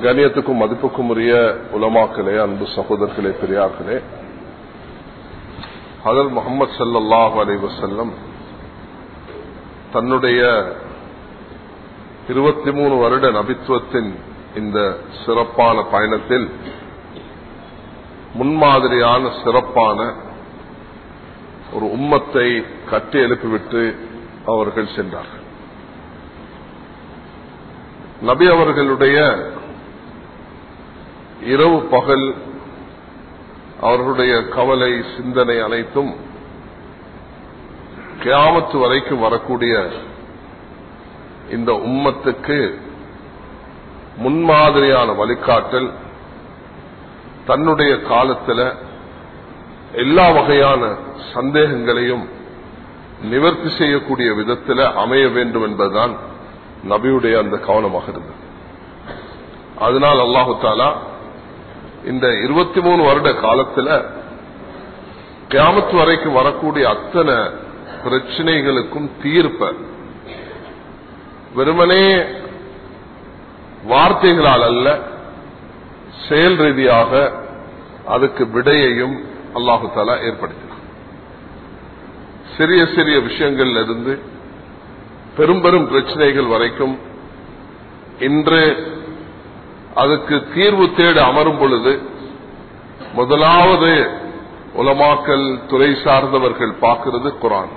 கணியத்துக்கும் மதிப்புக்கும் உரிய உலமாக்களே அன்பு சகோதரர்களே பெரியார்களே ஹதர் முகமது சல்லாஹ் அலி வசல்லம் தன்னுடைய இருபத்தி மூணு வருட நபித்துவத்தின் இந்த சிறப்பான பயணத்தில் முன்மாதிரியான சிறப்பான ஒரு உம்மத்தை கட்டி எழுப்பிவிட்டு அவர்கள் சென்றார்கள் நபி அவர்களுடைய இரவு பகல் அவர்களுடைய கவலை சிந்தனை அனைத்தும் கியாமத்து வரைக்கும் வரக்கூடிய இந்த உம்மத்துக்கு முன்மாதிரியான வழிகாட்டல் தன்னுடைய காலத்தில் எல்லா வகையான சந்தேகங்களையும் நிவர்த்தி செய்யக்கூடிய விதத்தில் அமைய வேண்டும் என்பதுதான் நபியுடைய அந்த கவனமாக இருந்தது அதனால் அல்லாஹு தாலா இந்த இருபத்தி மூணு வருட காலத்தில் கிராமத்து வரைக்கும் வரக்கூடிய அத்தனை பிரச்சனைகளுக்கும் தீர்ப்ப வெறுமனே வார்த்தைகளால் அல்ல செயல் ரீதியாக அதுக்கு விடையையும் அல்லாஹு தாலா ஏற்படுத்தினார் சிறிய சிறிய விஷயங்கள்ல இருந்து பெரும் பெரும் பிரச்சனைகள் வரைக்கும் இன்று அதுக்கு தீர்வு தேட அமரும் பொழுது முதலாவது உலமாக்கல் துறை சார்ந்தவர்கள் பார்க்கிறது குரான்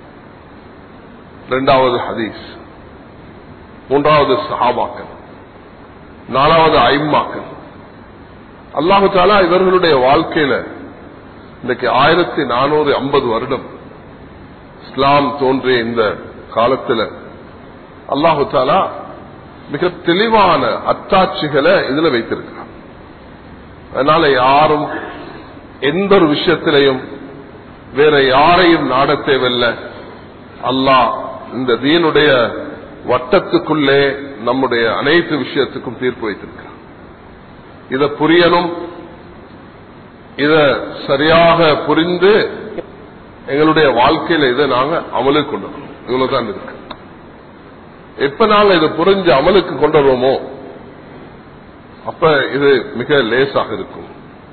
இரண்டாவது ஹதீஸ் மூன்றாவது சஹாபாக்கள் நாலாவது ஐம்மாக்கள் அல்லாஹு தாலா இவர்களுடைய வாழ்க்கையில இன்னைக்கு ஆயிரத்தி நானூறு ஐம்பது வருடம் இஸ்லாம் தோன்றிய இந்த காலத்தில் அல்லாஹு தாலா மிக தெளிவான அத்தாட்சிகளை இதுல வைத்திருக்கிறார் அதனால யாரும் எந்த ஒரு விஷயத்திலையும் வேற யாரையும் நாட தேவையில்லை அல்லாஹ் இந்த தீனுடைய வட்டத்துக்குள்ளே நம்முடைய அனைத்து விஷயத்துக்கும் தீர்ப்பு வைத்திருக்கிறார் இதை புரியணும் இத சரியாக புரிந்து எங்களுடைய வாழ்க்கையில இதை நாங்க அமலுக்கு கொண்டு வரணும் இவ்வளவுதான் இருக்கு எப்ப நாங்க இதை புரிஞ்சு அமலுக்கு கொண்டு வருவோமோ அப்ப இது மிக லேசாக இருக்கும்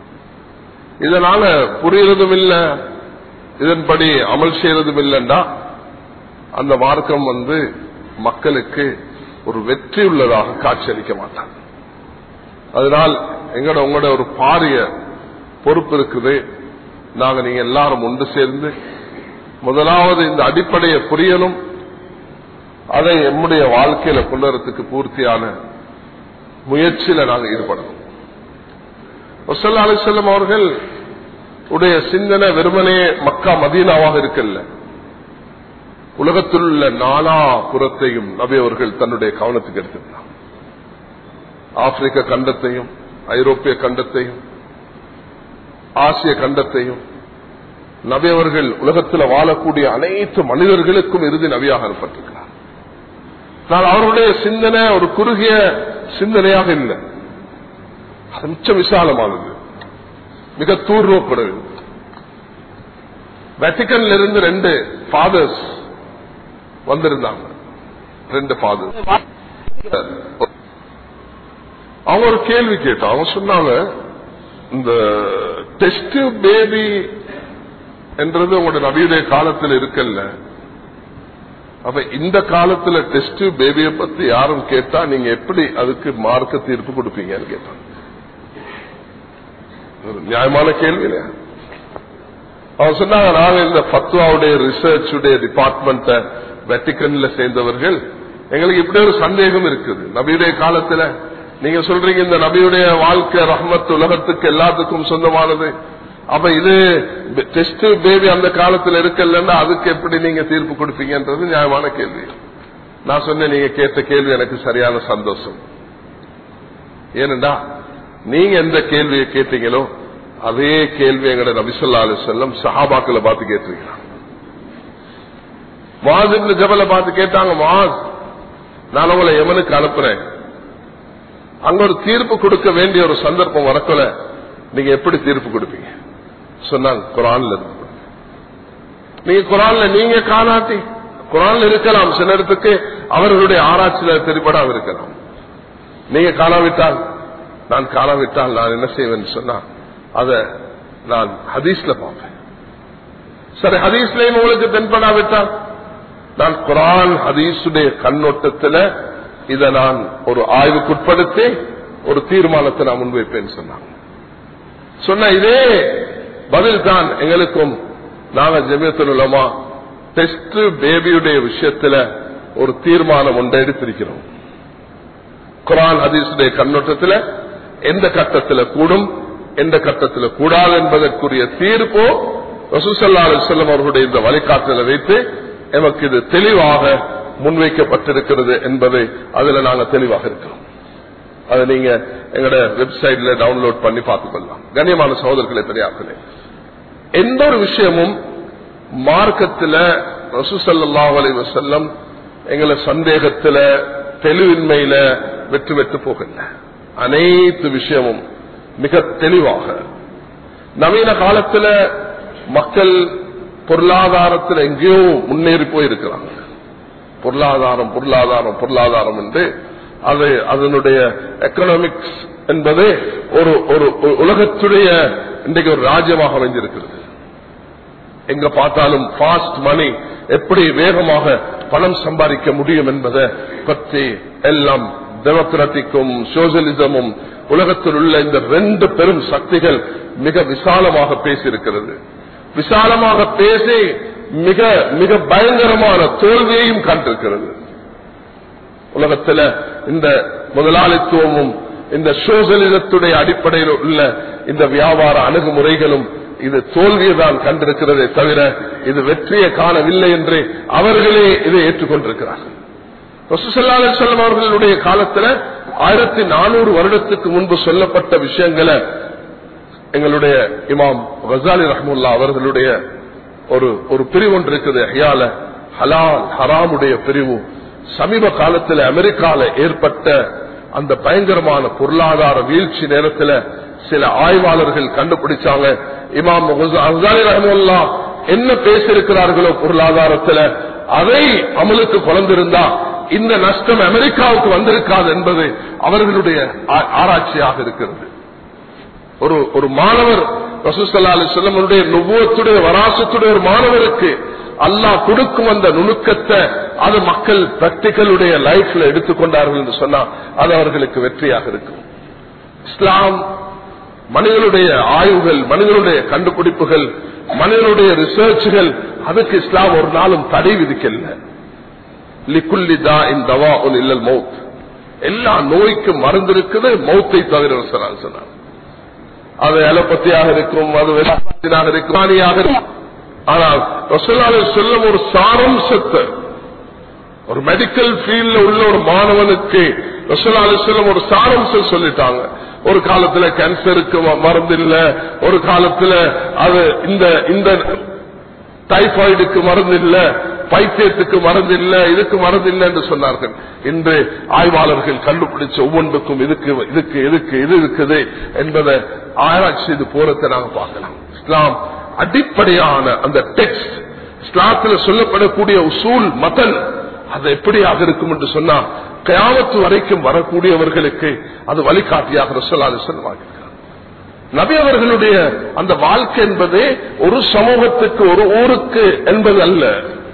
இதனால புரியறதும் இல்லை இதன்படி அமல் செய்யறதும் இல்லைண்டா அந்த மார்க்கம் வந்து மக்களுக்கு ஒரு வெற்றி உள்ளதாக காட்சியளிக்க மாட்டாங்க அதனால் எங்கட உங்களோட ஒரு பாரிய பொறுப்பு இருக்குது நாங்க நீங்க எல்லாரும் ஒன்று சேர்ந்து முதலாவது இந்த அடிப்படையை புரியணும் அதை எம்முடைய வாழ்க்கையில கொண்டு வரத்துக்கு பூர்த்தியான முயற்சியில நாங்கள் ஈடுபடணும் வசல்லா அலிசல்லம் அவர்கள் உடைய சிந்தனை வெறுமனே மக்கா மதீனாவாக இருக்கல்ல உலகத்தில் உள்ள நாலா புறத்தையும் நபி அவர்கள் தன்னுடைய கவனத்துக்கு எடுத்திருந்தார் ஆப்பிரிக்க கண்டத்தையும் ஐரோப்பிய கண்டத்தையும் ஆசிய கண்டத்தையும் நபி அவர்கள் உலகத்தில் வாழக்கூடிய அனைத்து மனிதர்களுக்கும் இறுதி நபியாக அனுப்பட்டிருக்கிறார் நான் அவருடைய சிந்தனை ஒரு குறுகிய சிந்தனையாக இல்லை அது மிச்ச விசாலமானது மிக தூர்வப்படுது வெட்டிக்கன்ல இருந்து ரெண்டு ஃபாதர்ஸ் வந்திருந்தாங்க ரெண்டு ஃபாதர்ஸ் அவங்க ஒரு கேள்வி கேட்டோம் அவங்க சொன்னாங்க இந்த டெஸ்ட் பேபி என்றது உங்களோட நபியுடைய காலத்தில் இருக்கல்ல அப்ப இந்த காலத்துல டெஸ்ட் பேபியை பத்தி யாரும் கேட்டா நீங்க எப்படி அதுக்கு மார்க்க தீர்ப்பு கொடுப்பீங்கன்னு கேட்டாங்க நியாயமான கேள்வி அவங்க சொன்னாங்க நாங்க இந்த பத்வாவுடைய ரிசர்ச் உடைய டிபார்ட்மெண்ட் வெட்டிக்கன்ல சேர்ந்தவர்கள் எங்களுக்கு இப்படி ஒரு சந்தேகம் இருக்குது நபியுடைய காலத்துல நீங்க சொல்றீங்க இந்த நபியுடைய வாழ்க்கை ரஹ்மத் உலகத்துக்கு எல்லாத்துக்கும் சொந்தமானது அப்ப இது டெஸ்ட் பேபி அந்த காலத்துல இருக்கலன்னா அதுக்கு எப்படி நீங்க தீர்ப்பு கொடுப்பீங்கன்றது நியாயமான கேள்வி நான் சொன்னேன் நீங்க கேட்ட கேள்வி எனக்கு சரியான சந்தோஷம் ஏனண்டா நீங்க எந்த கேள்வியை கேட்டீங்களோ அதே கேள்வி எங்கட நபிசல்லா அலி செல்லம் சஹாபாக்களை பார்த்து கேட்டிருக்கிறான் மாஸ் இந்த ஜபலை பார்த்து கேட்டாங்க மாஸ் நான் உங்களை எவனுக்கு அனுப்புறேன் அங்க ஒரு தீர்ப்பு கொடுக்க வேண்டிய ஒரு சந்தர்ப்பம் வரக்கல நீங்க எப்படி தீர்ப்பு கொடுப்பீங்க சொன்னாங்க குரான்ல இருந்து நீங்க குரான்ல நீங்க காணாட்டி குரான்ல இருக்கலாம் சில இடத்துக்கு அவர்களுடைய ஆராய்ச்சியில தெரிபடாம இருக்கலாம் நீங்க காணாவிட்டால் நான் காணாவிட்டால் நான் என்ன செய்வேன் சொன்னா அத நான் ஹதீஸ்ல பார்ப்பேன் சரி ஹதீஸ்லயும் உங்களுக்கு தென்படாவிட்டால் நான் குரான் ஹதீஸுடைய கண்ணோட்டத்தில் இதை நான் ஒரு ஆய்வுக்குட்படுத்தி ஒரு தீர்மானத்தை நான் முன்வைப்பேன் சொன்னாங்க சொன்ன இதே பதில் தான் எங்களுக்கும் நாங்க ஜெமியத்தில் உள்ளமா டெஸ்ட் பேபியுடைய விஷயத்துல ஒரு தீர்மானம் ஒன்றை எடுத்திருக்கிறோம் குரான் ஹதீஸுடைய கண்ணோட்டத்தில் எந்த கட்டத்தில் கூடும் எந்த கட்டத்தில் கூடாது என்பதற்குரிய தீர்ப்போ ரசூசல்லா அலுவலம் அவர்களுடைய இந்த வழிகாட்டலை வைத்து எமக்கு இது தெளிவாக முன்வைக்கப்பட்டிருக்கிறது என்பதை அதுல நாங்க தெளிவாக இருக்கிறோம் அதை நீங்க எங்களோட வெப்சைட்ல டவுன்லோட் பண்ணி பார்த்துக் கொள்ளலாம் கண்ணியமான சகோதரர்களே பெரியார்களே எந்த ஒரு விஷயமும் மார்க்கத்தில் ரசூசல்லா அலி வசல்லம் எங்களை சந்தேகத்துல தெளிவின்மையில வெற்றி வெட்டு போகல அனைத்து விஷயமும் மிக தெளிவாக நவீன காலத்துல மக்கள் பொருளாதாரத்தில் எங்கேயோ முன்னேறி போயிருக்கிறாங்க பொருளாதாரம் பொருளாதாரம் பொருளாதாரம் என்று அது அதனுடைய எக்கனாமிக்ஸ் என்பது ஒரு ஒரு உலகத்துடைய இன்றைக்கு ஒரு ராஜ்யமாக அமைஞ்சிருக்கிறது எங்க பார்த்தாலும் பாஸ்ட் மணி எப்படி வேகமாக பணம் சம்பாதிக்க முடியும் என்பதை பற்றி எல்லாம் டெமோக்ராட்டிக்கும் சோசியலிசமும் உலகத்தில் உள்ள இந்த ரெண்டு பெரும் சக்திகள் மிக விசாலமாக பேசியிருக்கிறது விசாலமாக பேசி மிக மிக பயங்கரமான தோல்வியையும் கண்டிருக்கிறது உலகத்தில் இந்த முதலாளித்துவமும் இந்த சோசலிசத்துடைய அடிப்படையில் உள்ள இந்த வியாபார அணுகுமுறைகளும் இது தோல்வியை தான் கண்டிருக்கிறதே தவிர இது வெற்றியை காணவில்லை என்று அவர்களே இதை ஏற்றுக்கொண்டிருக்கிறார்கள் செல்லம் அவர்களுடைய காலத்தில் ஆயிரத்தி நானூறு வருடத்துக்கு முன்பு சொல்லப்பட்ட விஷயங்களை எங்களுடைய இமாம் கசாலி ரஹமுல்லா அவர்களுடைய ஒரு ஒரு பிரிவு ஒன்று இருக்குது ஹியால ஹலால் ஹராமுடைய பிரிவு சமீப காலத்தில் அமெரிக்கால ஏற்பட்ட அந்த பயங்கரமான பொருளாதார வீழ்ச்சி நேரத்தில் சில ஆய்வாளர்கள் கண்டுபிடிச்சாங்க இமாம் அசாலி ரஹமுல்லா என்ன பேசியிருக்கிறார்களோ பொருளாதாரத்தில் அதை அமலுக்கு குழந்திருந்தா இந்த நஷ்டம் அமெரிக்காவுக்கு வந்திருக்காது என்பது அவர்களுடைய ஆராய்ச்சியாக இருக்கிறது ஒரு ஒரு மாணவர் ரசூசல்லா அலி சொல்லமனுடைய நுபுவத்துடைய வராசத்துடைய ஒரு மாணவருக்கு அல்லாஹ் கொடுக்கும் அந்த நுணுக்கத்தை அது மக்கள் பிராக்டிக்கலுடைய லைஃப்ல எடுத்துக்கொண்டார்கள் என்று சொன்னா அது அவர்களுக்கு வெற்றியாக இருக்கும் இஸ்லாம் மனிதனுடைய ஆய்வுகள் மனிதனுடைய கண்டுபிடிப்புகள் மனிதனுடைய ரிசர்ச்சுகள் அதுக்கு இஸ்லாம் ஒரு நாளும் தடை விதிக்கல லிக்குல்லி தா இன் தவா உன் இல்லல் மௌத் எல்லா நோய்க்கும் மருந்து இருக்குது மௌத்தை தவிர சொன்னார் அது அலோபத்தியாக இருக்கும் அது வெள்ளாக இருக்கும் இருக்கும் ஆனால் ரசோல்லாவை சொல்லும் ஒரு சாரம்சத்தை ஒரு மெடிக்கல் ஃபீல்ட்ல உள்ள ஒரு மாணவனுக்கு ரசோல்லாலை சொல்லும் ஒரு சாரம்சம் சொல்லிட்டாங்க ஒரு காலத்துல கேன்சருக்கு மருந்து இல்ல ஒரு காலத்துல அது இந்த இந்த டைபாய்டுக்கு மருந்து இல்ல பைத்தியத்துக்கு மருந்து இல்ல இதுக்கு மருந்து இல்லை என்று சொன்னார்கள் இன்று ஆய்வாளர்கள் கண்டுபிடிச்ச ஒவ்வொன்றுக்கும் இதுக்கு இதுக்கு எதுக்கு இது இருக்குது என்பதை ஆராய்ச்சி செய்து போறதை நாங்க பார்க்கலாம் இஸ்லாம் அடிப்படையான அந்த டெக்ஸ்ட் இஸ்லாத்தில் சொல்லப்படக்கூடிய உசூல் மதன் அது எப்படியாக இருக்கும் என்று சொன்னா கயாமத்து வரைக்கும் வரக்கூடியவர்களுக்கு அது வழிகாட்டியாக ரசோல்லாது சொல்லுவாங்க நபி அவர்களுடைய அந்த வாழ்க்கை என்பது ஒரு சமூகத்துக்கு ஒரு ஊருக்கு என்பது அல்ல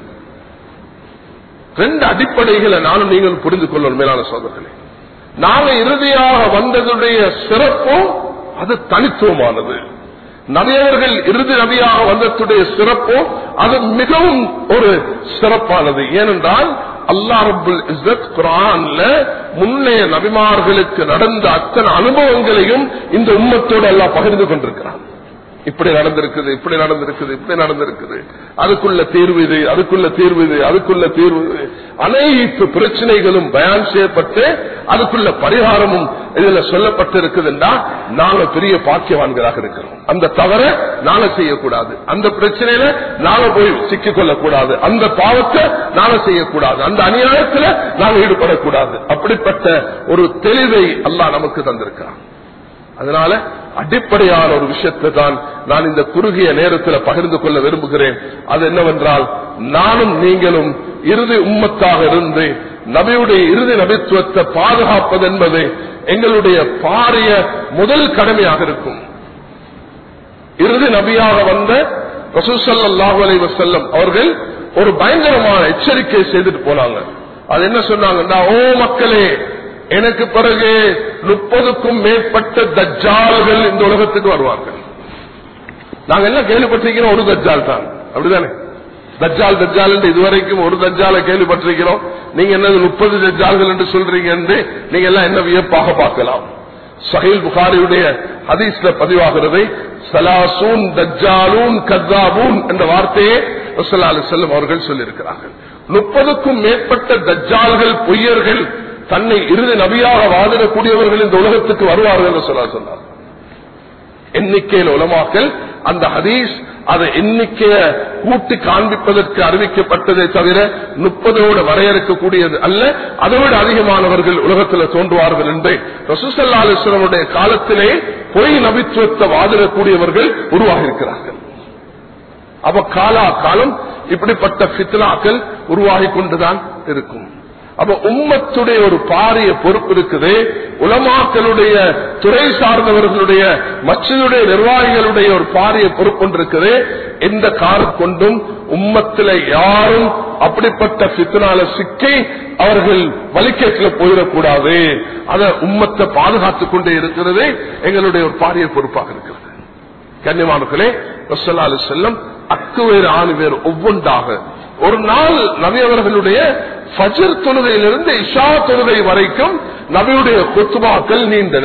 ரெண்டு அடிப்படைகளை நானும் நீங்கள் புரிந்து கொள்ளணும் மேலான சோதர்களே நாங்க இறுதியாக வந்ததுடைய சிறப்பும் அது தனித்துவமானது நபியவர்கள் இறுதி நபியாக வந்ததுடைய சிறப்பும் அது மிகவும் ஒரு சிறப்பானது ஏனென்றால் அல்லா ரபுல் இஸ்ஸத் குரான்ல முன்னைய நபிமார்களுக்கு நடந்த அத்தனை அனுபவங்களையும் இந்த உம்மத்தோடு எல்லாம் பகிர்ந்து கொண்டிருக்கிறான் இப்படி நடந்திருக்குது இப்படி நடந்திருக்குது இப்படி நடந்திருக்குது அதுக்குள்ள தீர்வு இது அதுக்குள்ள தீர்வு இது அதுக்குள்ள தீர்வு இது அனைத்து பிரச்சனைகளும் பயான் செய்யப்பட்டு அதுக்குள்ள பரிகாரமும் இதுல சொல்லப்பட்டிருக்குதுன்னா நாங்க பெரிய பாக்கியவான்களாக இருக்கிறோம் அந்த தவற நாங்க செய்யக்கூடாது அந்த பிரச்சனையில நாங்க போய் சிக்கிக் கொள்ளக்கூடாது அந்த பாவத்தை நாங்க செய்யக்கூடாது அந்த அநியாயத்துல நாங்க ஈடுபடக்கூடாது அப்படிப்பட்ட ஒரு தெளிவை அல்லாஹ் நமக்கு தந்திருக்கிறான் அதனால அடிப்படையான ஒரு விஷயத்தை தான் நான் இந்த குறுகிய நேரத்தில் பகிர்ந்து கொள்ள விரும்புகிறேன் அது என்னவென்றால் நானும் நீங்களும் இறுதி உம்மத்தாக இருந்து நபியுடைய இறுதி நபித்துவத்தை பாதுகாப்பது என்பது எங்களுடைய பாரிய முதல் கடமையாக இருக்கும் இறுதி நபியாக வந்த ரசூசல்லாஹு அலைஹி வஸல்லம் அவர்கள் ஒரு பயங்கரமான எச்சரிக்கை செய்துட்டு போனாங்க அது என்ன சொன்னாங்கன்னா ஓ மக்களே எனக்கு பிறகு முப்பதுக்கும் மேற்பட்ட தஜ்ஜால்கள் இந்த உலகத்துக்கு வருவார்கள் நாங்க எல்லாம் கேள்விப்பட்டிருக்கிறோம் ஒரு தஜ்ஜால் தான் அப்படிதானே தஜ்ஜால் தஜ்ஜால் என்று இதுவரைக்கும் ஒரு தஜ்ஜாலை கேள்விப்பட்டிருக்கிறோம் நீங்க என்னது முப்பது தஜ்ஜால்கள் என்று சொல்றீங்க என்று நீங்க எல்லாம் என்ன வியப்பாக பார்க்கலாம் சஹீல் புகாரியுடைய ஹதீஸ்ல பதிவாகிறது சலாசூன் தஜ்ஜாலூன் கத்தாபூன் என்ற வார்த்தையை ரசூலுல்லாஹி செல்லும் அவர்கள் சொல்லியிருக்கிறார்கள் முப்பதுக்கும் மேற்பட்ட தஜ்ஜால்கள் பொய்யர்கள் தன்னை இறுதி நபியாக வாதிடக்கூடியவர்கள் இந்த உலகத்துக்கு வருவார்கள் என்று சொல்ல சொன்னார் எண்ணிக்கையில் உலமாக்கல் அந்த ஹதீஸ் அதை எண்ணிக்கைய கூட்டி காண்பிப்பதற்கு அறிவிக்கப்பட்டதை தவிர முப்பதோடு வரையறுக்கக்கூடியது அல்ல அதைவிட அதிகமானவர்கள் உலகத்தில் தோன்றுவார்கள் என்று ரசூசல்லா அலிஸ்வரனுடைய காலத்திலே பொய் நபித்துவத்தை வாதிடக்கூடியவர்கள் உருவாகி இருக்கிறார்கள் அப்ப காலா காலம் இப்படிப்பட்ட பித்னாக்கள் உருவாகி கொண்டுதான் இருக்கும் அப்ப உம்மத்துடைய ஒரு பாரிய பொறுப்பு இருக்குது உலமாக்களுடைய துறை சார்ந்தவர்களுடைய மற்றதுடைய நிர்வாகிகளுடைய ஒரு பாரிய பொறுப்பு ஒன்று இருக்குது எந்த கார் கொண்டும் உம்மத்தில யாரும் அப்படிப்பட்ட பித்தனால சிக்கி அவர்கள் வலிக்கேட்டில் போயிடக்கூடாது அதை உம்மத்தை பாதுகாத்துக் கொண்டே இருக்கிறது எங்களுடைய ஒரு பாரிய பொறுப்பாக இருக்கிறது கன்னிமானுக்களே வசல்லாலு செல்லம் அக்கு வேறு ஆணு வேறு ஒவ்வொன்றாக ஒரு நாள் நபி அவர்களுடைய ஃபஜர் தொழுகையிலிருந்து இஷா தொழுகை வரைக்கும் நபியுடைய குத்துபாக்கள் நீண்டன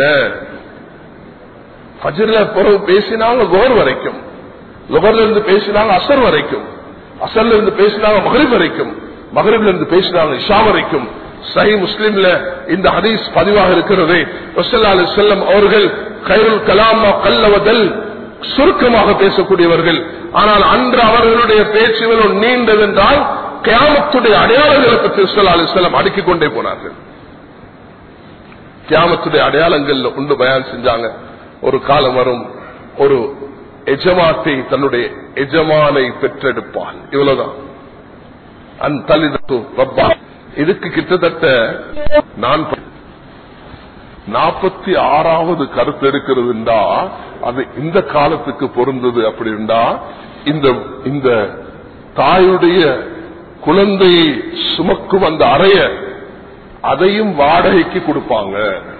ஃபஜர்ல பிறகு பேசினாங்க கோர் வரைக்கும் லொகர்ல இருந்து பேசினாங்க அசர் வரைக்கும் அசர்ல இருந்து பேசினாங்க மகரிப் வரைக்கும் மகரிப்ல இருந்து பேசினாங்க இஷா வரைக்கும் சஹி முஸ்லிம்ல இந்த ஹதீஸ் பதிவாக இருக்கிறது வசல்லா அலி செல்லம் அவர்கள் கைருல் கலாமா கல்லவதல் சுருக்கமாக பேசக்கூடியவர்கள் ஆனால் அன்று அவர்களுடைய பேச்சுகளும் நீண்டதென்றால் கியாமத்துடைய அடையாளங்களை பற்றி சொல்லா அலிஸ்லாம் அடுக்கிக் கொண்டே போனார்கள் கியாமத்துடைய அடையாளங்கள் உண்டு பயான் செஞ்சாங்க ஒரு காலம் வரும் ஒரு எஜமாத்தை தன்னுடைய எஜமானை பெற்றெடுப்பான் இவ்வளவுதான் அந்தலிதத்து ரப்பா இதுக்கு கிட்டத்தட்ட நான் நாற்பத்தி ஆறாவது கருத்து எடுக்கிறதுண்டா அது இந்த காலத்துக்கு பொருந்தது அப்படின்னா இந்த இந்த தாயுடைய குழந்தையை சுமக்கும் அந்த அறைய அதையும் வாடகைக்கு கொடுப்பாங்க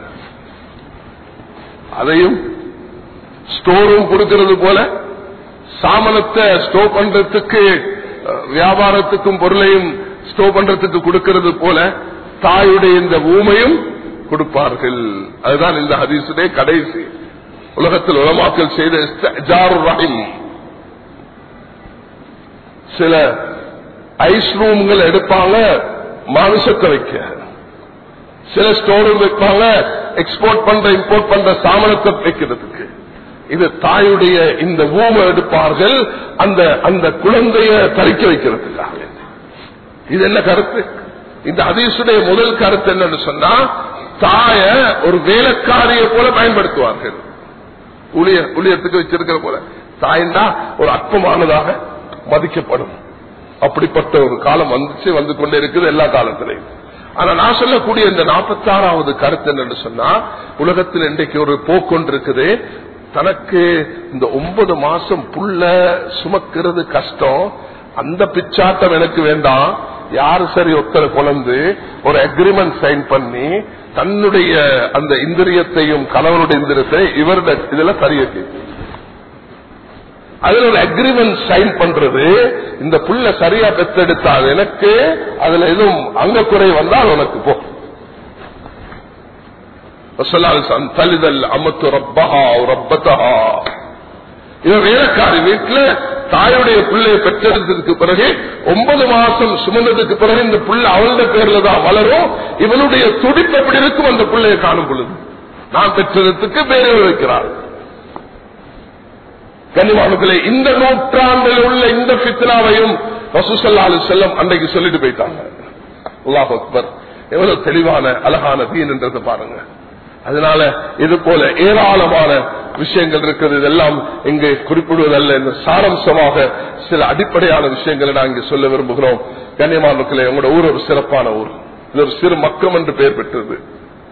அதையும் ஸ்டோரும் கொடுக்கிறது போல சாமனத்தை ஸ்டோர் பண்றதுக்கு வியாபாரத்துக்கும் பொருளையும் ஸ்டோர் பண்றதுக்கு கொடுக்கிறது போல தாயுடைய இந்த ஊமையும் கொடுப்பார்கள் அதுதான் இந்த ஹதீசுடைய கடைசி உலகத்தில் உலமாக்கல் செய்த ரஹிம் சில ஐஸ் ரூம்கள் எடுப்பாங்க மாமிசத்தை வைக்க சில ஸ்டோர் வைப்பாங்க எக்ஸ்போர்ட் பண்ற இம்போர்ட் பண்ற சாமனத்தை வைக்கிறதுக்கு இது தாயுடைய இந்த ஊமை எடுப்பார்கள் அந்த அந்த குழந்தைய தரிக்க வைக்கிறதுக்காக இது என்ன கருத்து இந்த ஹதீசுடைய முதல் கருத்து என்னன்னு சொன்னா தாய ஒரு வேலைக்காரிய போல பயன்படுத்துவார்கள் ஊழியர் ஊழியத்துக்கு வச்சிருக்கிற போல தாய்னா ஒரு அற்பமானதாக மதிக்கப்படும் அப்படிப்பட்ட ஒரு காலம் வந்துச்சு வந்து கொண்டே இருக்குது எல்லா காலத்திலையும் ஆனா நான் சொல்லக்கூடிய இந்த நாற்பத்தி ஆறாவது கருத்து என்னன்னு சொன்னா உலகத்தில் இன்றைக்கு ஒரு போக்கொண்டு இருக்குது தனக்கு இந்த ஒன்பது மாசம் புள்ள சுமக்கிறது கஷ்டம் அந்த பிச்சாட்டம் எனக்கு வேண்டாம் யாரு சரி ஒத்தரை குழந்து ஒரு அக்ரிமெண்ட் சைன் பண்ணி தன்னுடைய அந்த இந்திரியத்தையும் கணவனுடைய இந்திரியத்தை இவருடைய இதுல சரிய அதுல ஒரு அக்ரிமெண்ட் சைன் பண்றது இந்த புள்ள சரியா பெத்தெடுத்தால் எனக்கு அதுல எதுவும் அங்க குறை வந்தால் உனக்கு போ தலிதல் அமத்து ரப்பஹா ரப்பத்தஹா இவன் வேலைக்காரி வீட்டுல தாயுடைய பிள்ளையை பெற்றெடுத்ததுக்கு பிறகு ஒன்பது மாசம் சுமந்ததுக்கு பிறகு இந்த புள்ள அவளுடைய பேர்ல தான் வளரும் இவனுடைய துடிப்பு எப்படி இருக்கும் அந்த பிள்ளையை காணும் பொழுது நான் பெற்றதுக்கு பேரை வைக்கிறார் கன்னிமானுக்களே இந்த நூற்றாண்டில் உள்ள இந்த பித்னாவையும் ரசூசல்லாலு செல்லம் அன்றைக்கு சொல்லிட்டு போயிட்டாங்க அல்லாஹ் அக்பர் எவ்வளவு தெளிவான அழகான தீன் என்றதை பாருங்க அதனால இது போல ஏராளமான விஷயங்கள் இருக்கிறது இதெல்லாம் இங்கே குறிப்பிடுவதல்ல இந்த சாரம்சமாக சில அடிப்படையான விஷயங்களை நான் இங்கே சொல்ல விரும்புகிறோம் கன்னியமானுக்களே உங்களோட ஊர் ஒரு சிறப்பான ஊர் இது ஒரு சிறு மக்கம் என்று பெயர் பெற்றது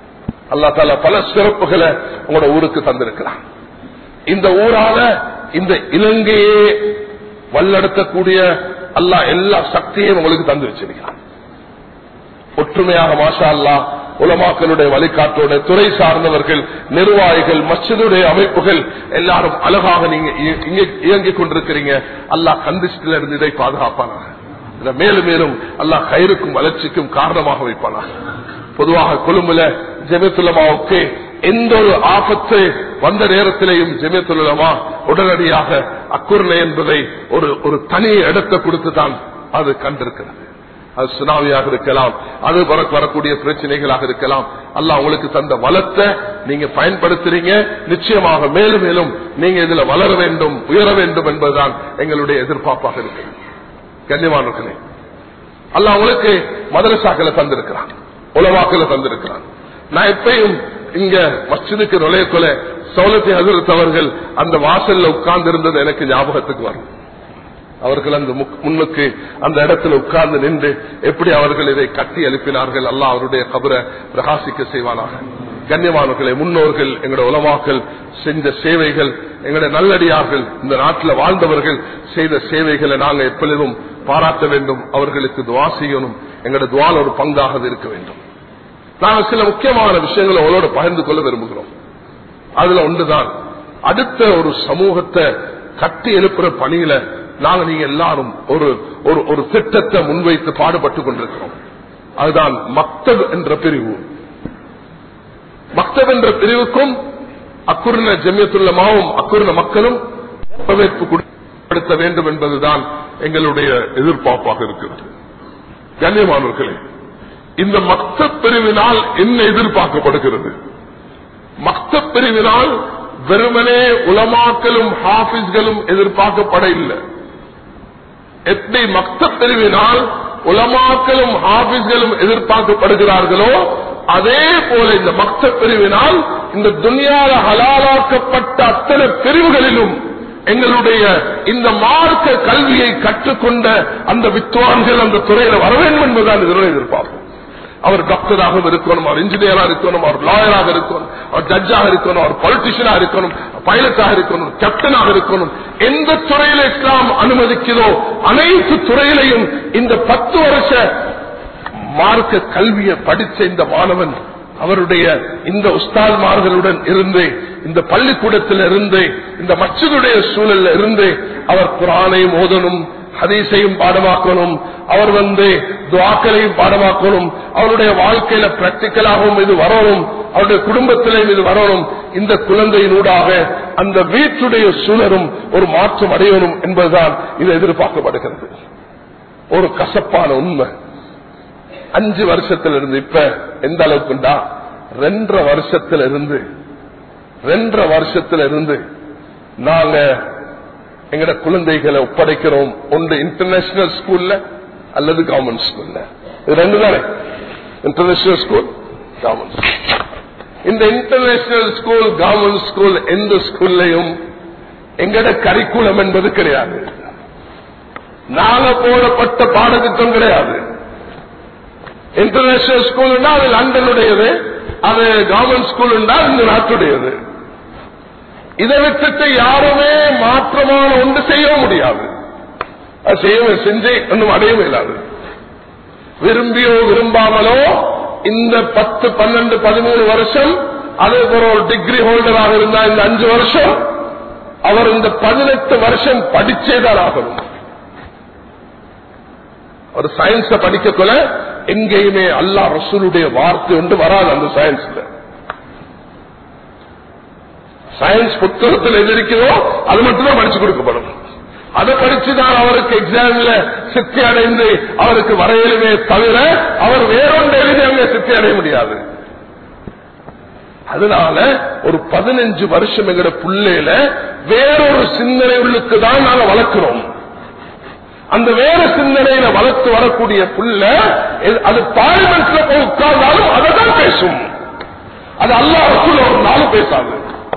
அல்லா தால பல சிறப்புகளை உங்களோட ஊருக்கு தந்திருக்கிறான் இந்த ஊரால இந்த இலங்கையே வல்லெடுக்கக்கூடிய அல்லாஹ் எல்லா சக்தியையும் உங்களுக்கு தந்து வச்சிருக்கிறான் ஒற்றுமையாக மாஷா அல்லா உலமாக்களுடைய வழிகாட்டோட துறை சார்ந்தவர்கள் நிர்வாகிகள் மசிதுடைய அமைப்புகள் எல்லாரும் அழகாக நீங்க இங்க இயங்கிக் கொண்டிருக்கிறீங்க அல்லாஹ் கந்திஷ்டில இருந்து இதை பாதுகாப்பானாக இதை மேலும் மேலும் அல்லாஹ் கயிறுக்கும் வளர்ச்சிக்கும் காரணமாக வைப்பானாக பொதுவாக கொழும்புல ஜெமித்துலமாவுக்கு எந்த ஒரு ஆபத்து வந்த நேரத்திலேயும் ஜெமித்துலமா உடனடியாக அக்குர்லை என்பதை ஒரு ஒரு தனி இடத்தை கொடுத்து தான் அது கண்டிருக்கிறது அது சுனாமியாக இருக்கலாம் அது வரக்கூடிய பிரச்சனைகளாக இருக்கலாம் அல்ல உங்களுக்கு தந்த வளத்தை நீங்க பயன்படுத்துறீங்க நிச்சயமாக மேலும் மேலும் நீங்க இதுல வளர வேண்டும் உயர வேண்டும் என்பதுதான் எங்களுடைய எதிர்பார்ப்பாக இருக்கு கண்ணியமானர்களே அல்ல உங்களுக்கு மதரசாக்களை தந்திருக்கிறான் உலவாக்களை தந்திருக்கிறான் நான் எப்பயும் இங்க மஸ்ஜிதுக்கு நுழையக்குள்ள சௌலத்தை அதிர்த்தவர்கள் அந்த வாசல்ல உட்கார்ந்து இருந்தது எனக்கு ஞாபகத்துக்கு வரும் அவர்கள் அந்த முன்னுக்கு அந்த இடத்துல உட்கார்ந்து நின்று எப்படி அவர்கள் இதை கட்டி எழுப்பினார்கள் அல்ல அவருடைய கபரை பிரகாசிக்க செய்வானாக கண்ணியமானவர்களே முன்னோர்கள் எங்களுடைய உலமாக்கள் செஞ்ச சேவைகள் எங்களுடைய நல்லடியார்கள் இந்த நாட்டில் வாழ்ந்தவர்கள் செய்த சேவைகளை நாங்கள் எப்பொழுதும் பாராட்ட வேண்டும் அவர்களுக்கு துவா செய்யணும் எங்களுடைய துவால் ஒரு பங்காக இருக்க வேண்டும் நாங்கள் சில முக்கியமான விஷயங்களை அவளோட பகிர்ந்து கொள்ள விரும்புகிறோம் அதுல ஒன்றுதான் அடுத்த ஒரு சமூகத்தை கட்டி எழுப்புற பணியில நாங்க நீங்க எல்லாரும் ஒரு ஒரு ஒரு திட்டத்தை முன்வைத்து பாடுபட்டு கொண்டிருக்கிறோம் அதுதான் மக்தப் என்ற பிரிவு மக்தப் என்ற பிரிவுக்கும் அக்குர்ண ஜமியத்துள்ளமாவும் அக்குர்ண மக்களும் வரவேற்பு கொடுத்த வேண்டும் என்பதுதான் எங்களுடைய எதிர்பார்ப்பாக இருக்கிறது கண்ணியமானவர்களே இந்த மக்த பிரிவினால் என்ன எதிர்பார்க்கப்படுகிறது மக்த பிரிவினால் வெறுமனே உலமாக்களும் ஹாபிஸ்களும் எதிர்பார்க்கப்பட இல்லை எப்படி மக்த பிரிவினால் உலமாக்களும் ஹாபிஸ்களும் எதிர்பார்க்கப்படுகிறார்களோ அதே போல இந்த மக்த பிரிவினால் இந்த துனியால ஹலாலாக்கப்பட்ட அத்தனை பிரிவுகளிலும் எங்களுடைய இந்த மார்க்க கல்வியை கற்றுக்கொண்ட அந்த வித்வான்கள் அந்த துறையில வர வேண்டும் என்பதுதான் இதனுடைய எதிர்பார்ப்பு அவர் டாக்டராக இருக்கணும் அவர் இன்ஜினியராக இருக்கணும் அவர் லாயராக இருக்கணும் அவர் ஜட்ஜாக இருக்கணும் அவர் பொலிட்டிஷியனாக இருக்கணும் பைலட்டாக இருக்கணும் கேப்டனாக இருக்கணும் எந்த துறையில இஸ்லாம் அனுமதிக்கிறதோ அனைத்து துறையிலையும் இந்த பத்து வருஷ மார்க்க கல்வியை படித்த இந்த மாணவன் அவருடைய இந்த உஸ்தால்மார்களுடன் இருந்து இந்த பள்ளிக்கூடத்தில் இருந்து இந்த மச்சதுடைய சூழல்ல இருந்து அவர் குரானையும் ஓதனும் ஹதீஸையும் பாடமாக்கணும் அவர் வந்து துவாக்களையும் பாடமாக்கணும் அவருடைய வாழ்க்கையில பிராக்டிக்கலாகவும் இது வரணும் அவருடைய குடும்பத்திலையும் இது வரணும் இந்த குழந்தையினூடாக அந்த வீட்டுடைய சூழலும் ஒரு மாற்றம் அடையணும் என்பதுதான் இது எதிர்பார்க்கப்படுகிறது ஒரு கசப்பான உண்மை அஞ்சு வருஷத்துல இருந்து இப்ப எந்த அளவுக்குண்டா ரெண்டரை வருஷத்துல இருந்து ரெண்டரை வருஷத்துல இருந்து நாங்க எங்கட குழந்தைகளை ஒப்படைக்கிறோம் ஒன்று இன்டர்நேஷனல் ஸ்கூல்ல அல்லது கவர்மெண்ட் ஸ்கூல்ல இது ரெண்டு தானே இன்டர்நேஷனல் ஸ்கூல் கவர்மெண்ட் இந்த இன்டர்நேஷனல் ஸ்கூல் கவர்மெண்ட் ஸ்கூல் எந்த ஸ்கூல்லையும் எங்கட கரிக்குலம் என்பது கிடையாது நாங்க போடப்பட்ட பாடத்திட்டம் கிடையாது இன்டர்நேஷனல் ஸ்கூல் அது லண்டனுடையது அது கவர்மெண்ட் ஸ்கூல் இந்த நாட்டுடையது இதை விட்டுட்டு யாருமே மாற்றமான ஒன்று செய்ய முடியாது அது செய்ய செஞ்சே ஒன்றும் அடைய இயலாது விரும்பியோ விரும்பாமலோ இந்த பத்து பன்னெண்டு பதிமூணு வருஷம் அதே போல ஒரு டிகிரி ஹோல்டராக இருந்தா இந்த அஞ்சு வருஷம் அவர் இந்த பதினெட்டு வருஷம் படிச்சேதான் ஆகணும் ஒரு சயின்ஸ படிக்கக்குள்ள எங்கேயுமே அல்லா ரசூலுடைய வார்த்தை ஒன்று வராது அந்த சயின்ஸ்ல சயின்ஸ் புத்தகத்தில் எது இருக்கிறதோ அது மட்டும்தான் படிச்சு கொடுக்கப்படும் அதை படிச்சுதான் அவருக்கு எக்ஸாம்ல சித்தி அடைந்து அவருக்கு வரையிலுமே தவிர அவர் வேறொன்று எழுதி அங்க சித்தி அடைய முடியாது அதனால ஒரு பதினஞ்சு வருஷம் எங்கட பிள்ளையில வேறொரு சிந்தனை உள்ளுக்கு தான் நாங்க வளர்க்கிறோம் அந்த வேற சிந்தனையில வளர்த்து வரக்கூடிய புள்ள அது பார்லிமெண்ட்ல போய் உட்கார்ந்தாலும் அதை தான் பேசும் அது அல்லாஹ் ஒரு நாளும் பேசாது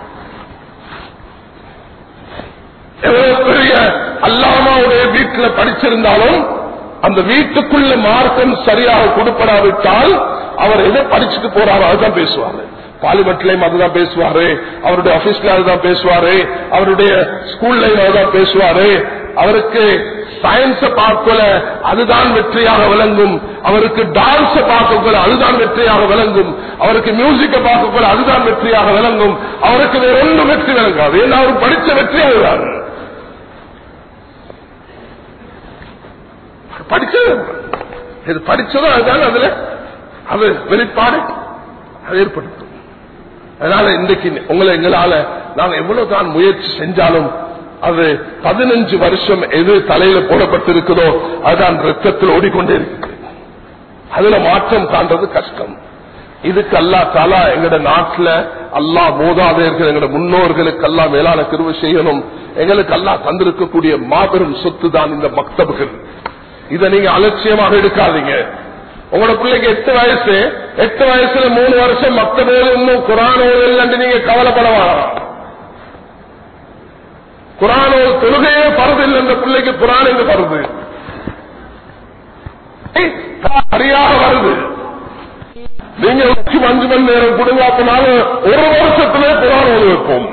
எவ்வளவு பெரிய அல்லாமாவுடைய வீட்டில் படிச்சிருந்தாலும் அந்த வீட்டுக்குள்ள மார்க்கம் சரியாக கொடுப்படாவிட்டால் அவர் எதை படிச்சுட்டு போறாரோ அதுதான் பேசுவாரு பார்லிமெண்ட்லயும் அதுதான் பேசுவாரு அவருடைய ஆபீஸ்ல அதுதான் பேசுவாரு அவருடைய ஸ்கூல்லையும் அதுதான் பேசுவாரு அவருக்கு சயின்ஸ பார்க்கல அதுதான் வெற்றியாக விளங்கும் அவருக்கு டான்ஸ பார்க்கல அதுதான் வெற்றியாக விளங்கும் அவருக்கு மியூசிக்க பார்க்கல அதுதான் வெற்றியாக விளங்கும் அவருக்கு வேற ஒன்றும் வெற்றி விளங்காது ஏன்னா அவர் படிச்ச வெற்றி அதுதான் படிச்சது இது படிச்சதும் அதுதான் அதுல அது வெளிப்பாடு அது ஏற்படுத்தும் அதனால இன்றைக்கு உங்களை எங்களால நாங்க எவ்வளவு தான் முயற்சி செஞ்சாலும் அது பதினஞ்சு வருஷம் எது தலையில போடப்பட்டிருக்கிறதோ அதுதான் ரத்தத்தில் ஓடிக்கொண்டே இருக்கு அதுல மாற்றம் காண்றது கஷ்டம் இதுக்கு அல்லா தாலா எங்கட நாட்டுல அல்லா மூதாதையர்கள் எங்கட முன்னோர்களுக்கு எல்லாம் மேலான கிருவு செய்யணும் எங்களுக்கு அல்லா தந்திருக்கக்கூடிய மாபெரும் சொத்து தான் இந்த மக்தபுகள் இதை நீங்க அலட்சியமாக எடுக்காதீங்க உங்களோட பிள்ளைக்கு எட்டு வயசு எட்டு வயசுல மூணு வருஷம் மத்த போது இன்னும் குரானோடு நீங்க கவலைப்பட வேணாம் குரானோ தொழுகையே பருது இல்லை இந்த பிள்ளைக்கு குரான் என்று பருது சரியாக வருது நீங்க உச்சி அஞ்சு மணி நேரம் கொடுங்க அப்படின்னாலும் ஒரு வருஷத்திலே குரான் ஓது வைப்போம்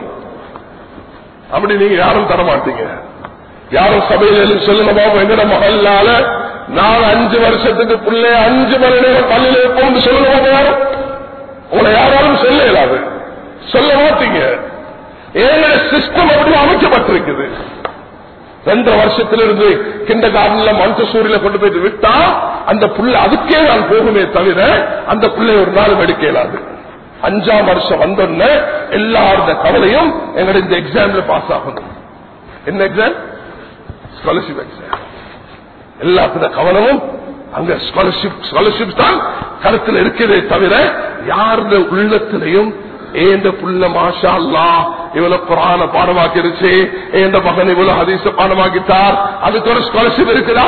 அப்படி நீங்க யாரும் தர மாட்டீங்க யாரும் சபையில சொல்லுங்க பாபு எங்கட மகளால நான் அஞ்சு வருஷத்துக்கு பிள்ளை அஞ்சு மணி நேரம் பள்ளியில வைப்போம் சொல்லுங்க யாரும் உங்களை யாராலும் சொல்ல இயலாது சொல்ல மாட்டீங்க ஏன்னா சிஸ்டம் அப்படி அமைக்கப்பட்டிருக்குது ரெண்டு வருஷத்திலிருந்து கிண்ட கார்டன்ல மண்டசூரியில கொண்டு போயிட்டு விட்டா அந்த புள்ள அதுக்கே நான் போகுமே தவிர அந்த பிள்ளை ஒரு நாள் எடுக்க இயலாது அஞ்சாம் வருஷம் வந்தோடனே எல்லாருடைய கவலையும் எங்களோட இந்த எக்ஸாம்ல பாஸ் ஆகணும் என்ன எக்ஸாம் ஸ்காலர்ஷிப் எக்ஸாம் எல்லாத்துல கவனமும் அங்க ஸ்காலர்ஷிப் ஸ்காலர்ஷிப் தான் கருத்தில் இருக்கிறதே தவிர யாருடைய உள்ளத்திலையும் ஏந்த புள்ள மாஷா அல்லா இவ்வளவு புராண பாடமாக்கிருச்சு ஏந்த மகன் இவ்வளவு ஹதீச பாடமாக்கிட்டார் அதுக்கு ஒரு ஸ்காலர்ஷிப் இருக்குதா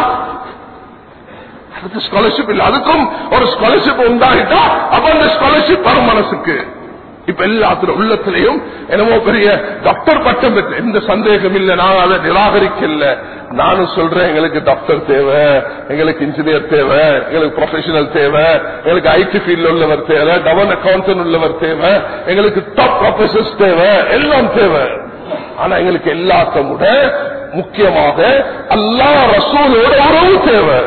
அதுக்கு ஸ்காலர்ஷிப் இல்ல அதுக்கும் ஒரு ஸ்காலர்ஷிப் உண்டாகிட்டா அப்ப அந்த ஸ்காலர்ஷிப் வரும் மனசுக்கு இப்ப எல்லாத்துல உள்ளத்திலையும் என்னமோ பெரிய டாக்டர் பட்டம் பெற்று எந்த சந்தேகம் இல்லை நான் அதை நிராகரிக்கல நானும் சொல்றேன் எங்களுக்கு டாக்டர் தேவை எங்களுக்கு இன்ஜினியர் தேவை எங்களுக்கு ப்ரொஃபஷனல் தேவை எங்களுக்கு ஐடி ஃபீல்ட்ல உள்ளவர் தேவை டவன் அக்கௌண்டன்ட் உள்ளவர் தேவை எங்களுக்கு டாப் ப்ரொஃபசர்ஸ் தேவை எல்லாம் தேவை ஆனா எங்களுக்கு எல்லாத்த விட முக்கியமாக அல்லா ரசூலோட உறவு தேவை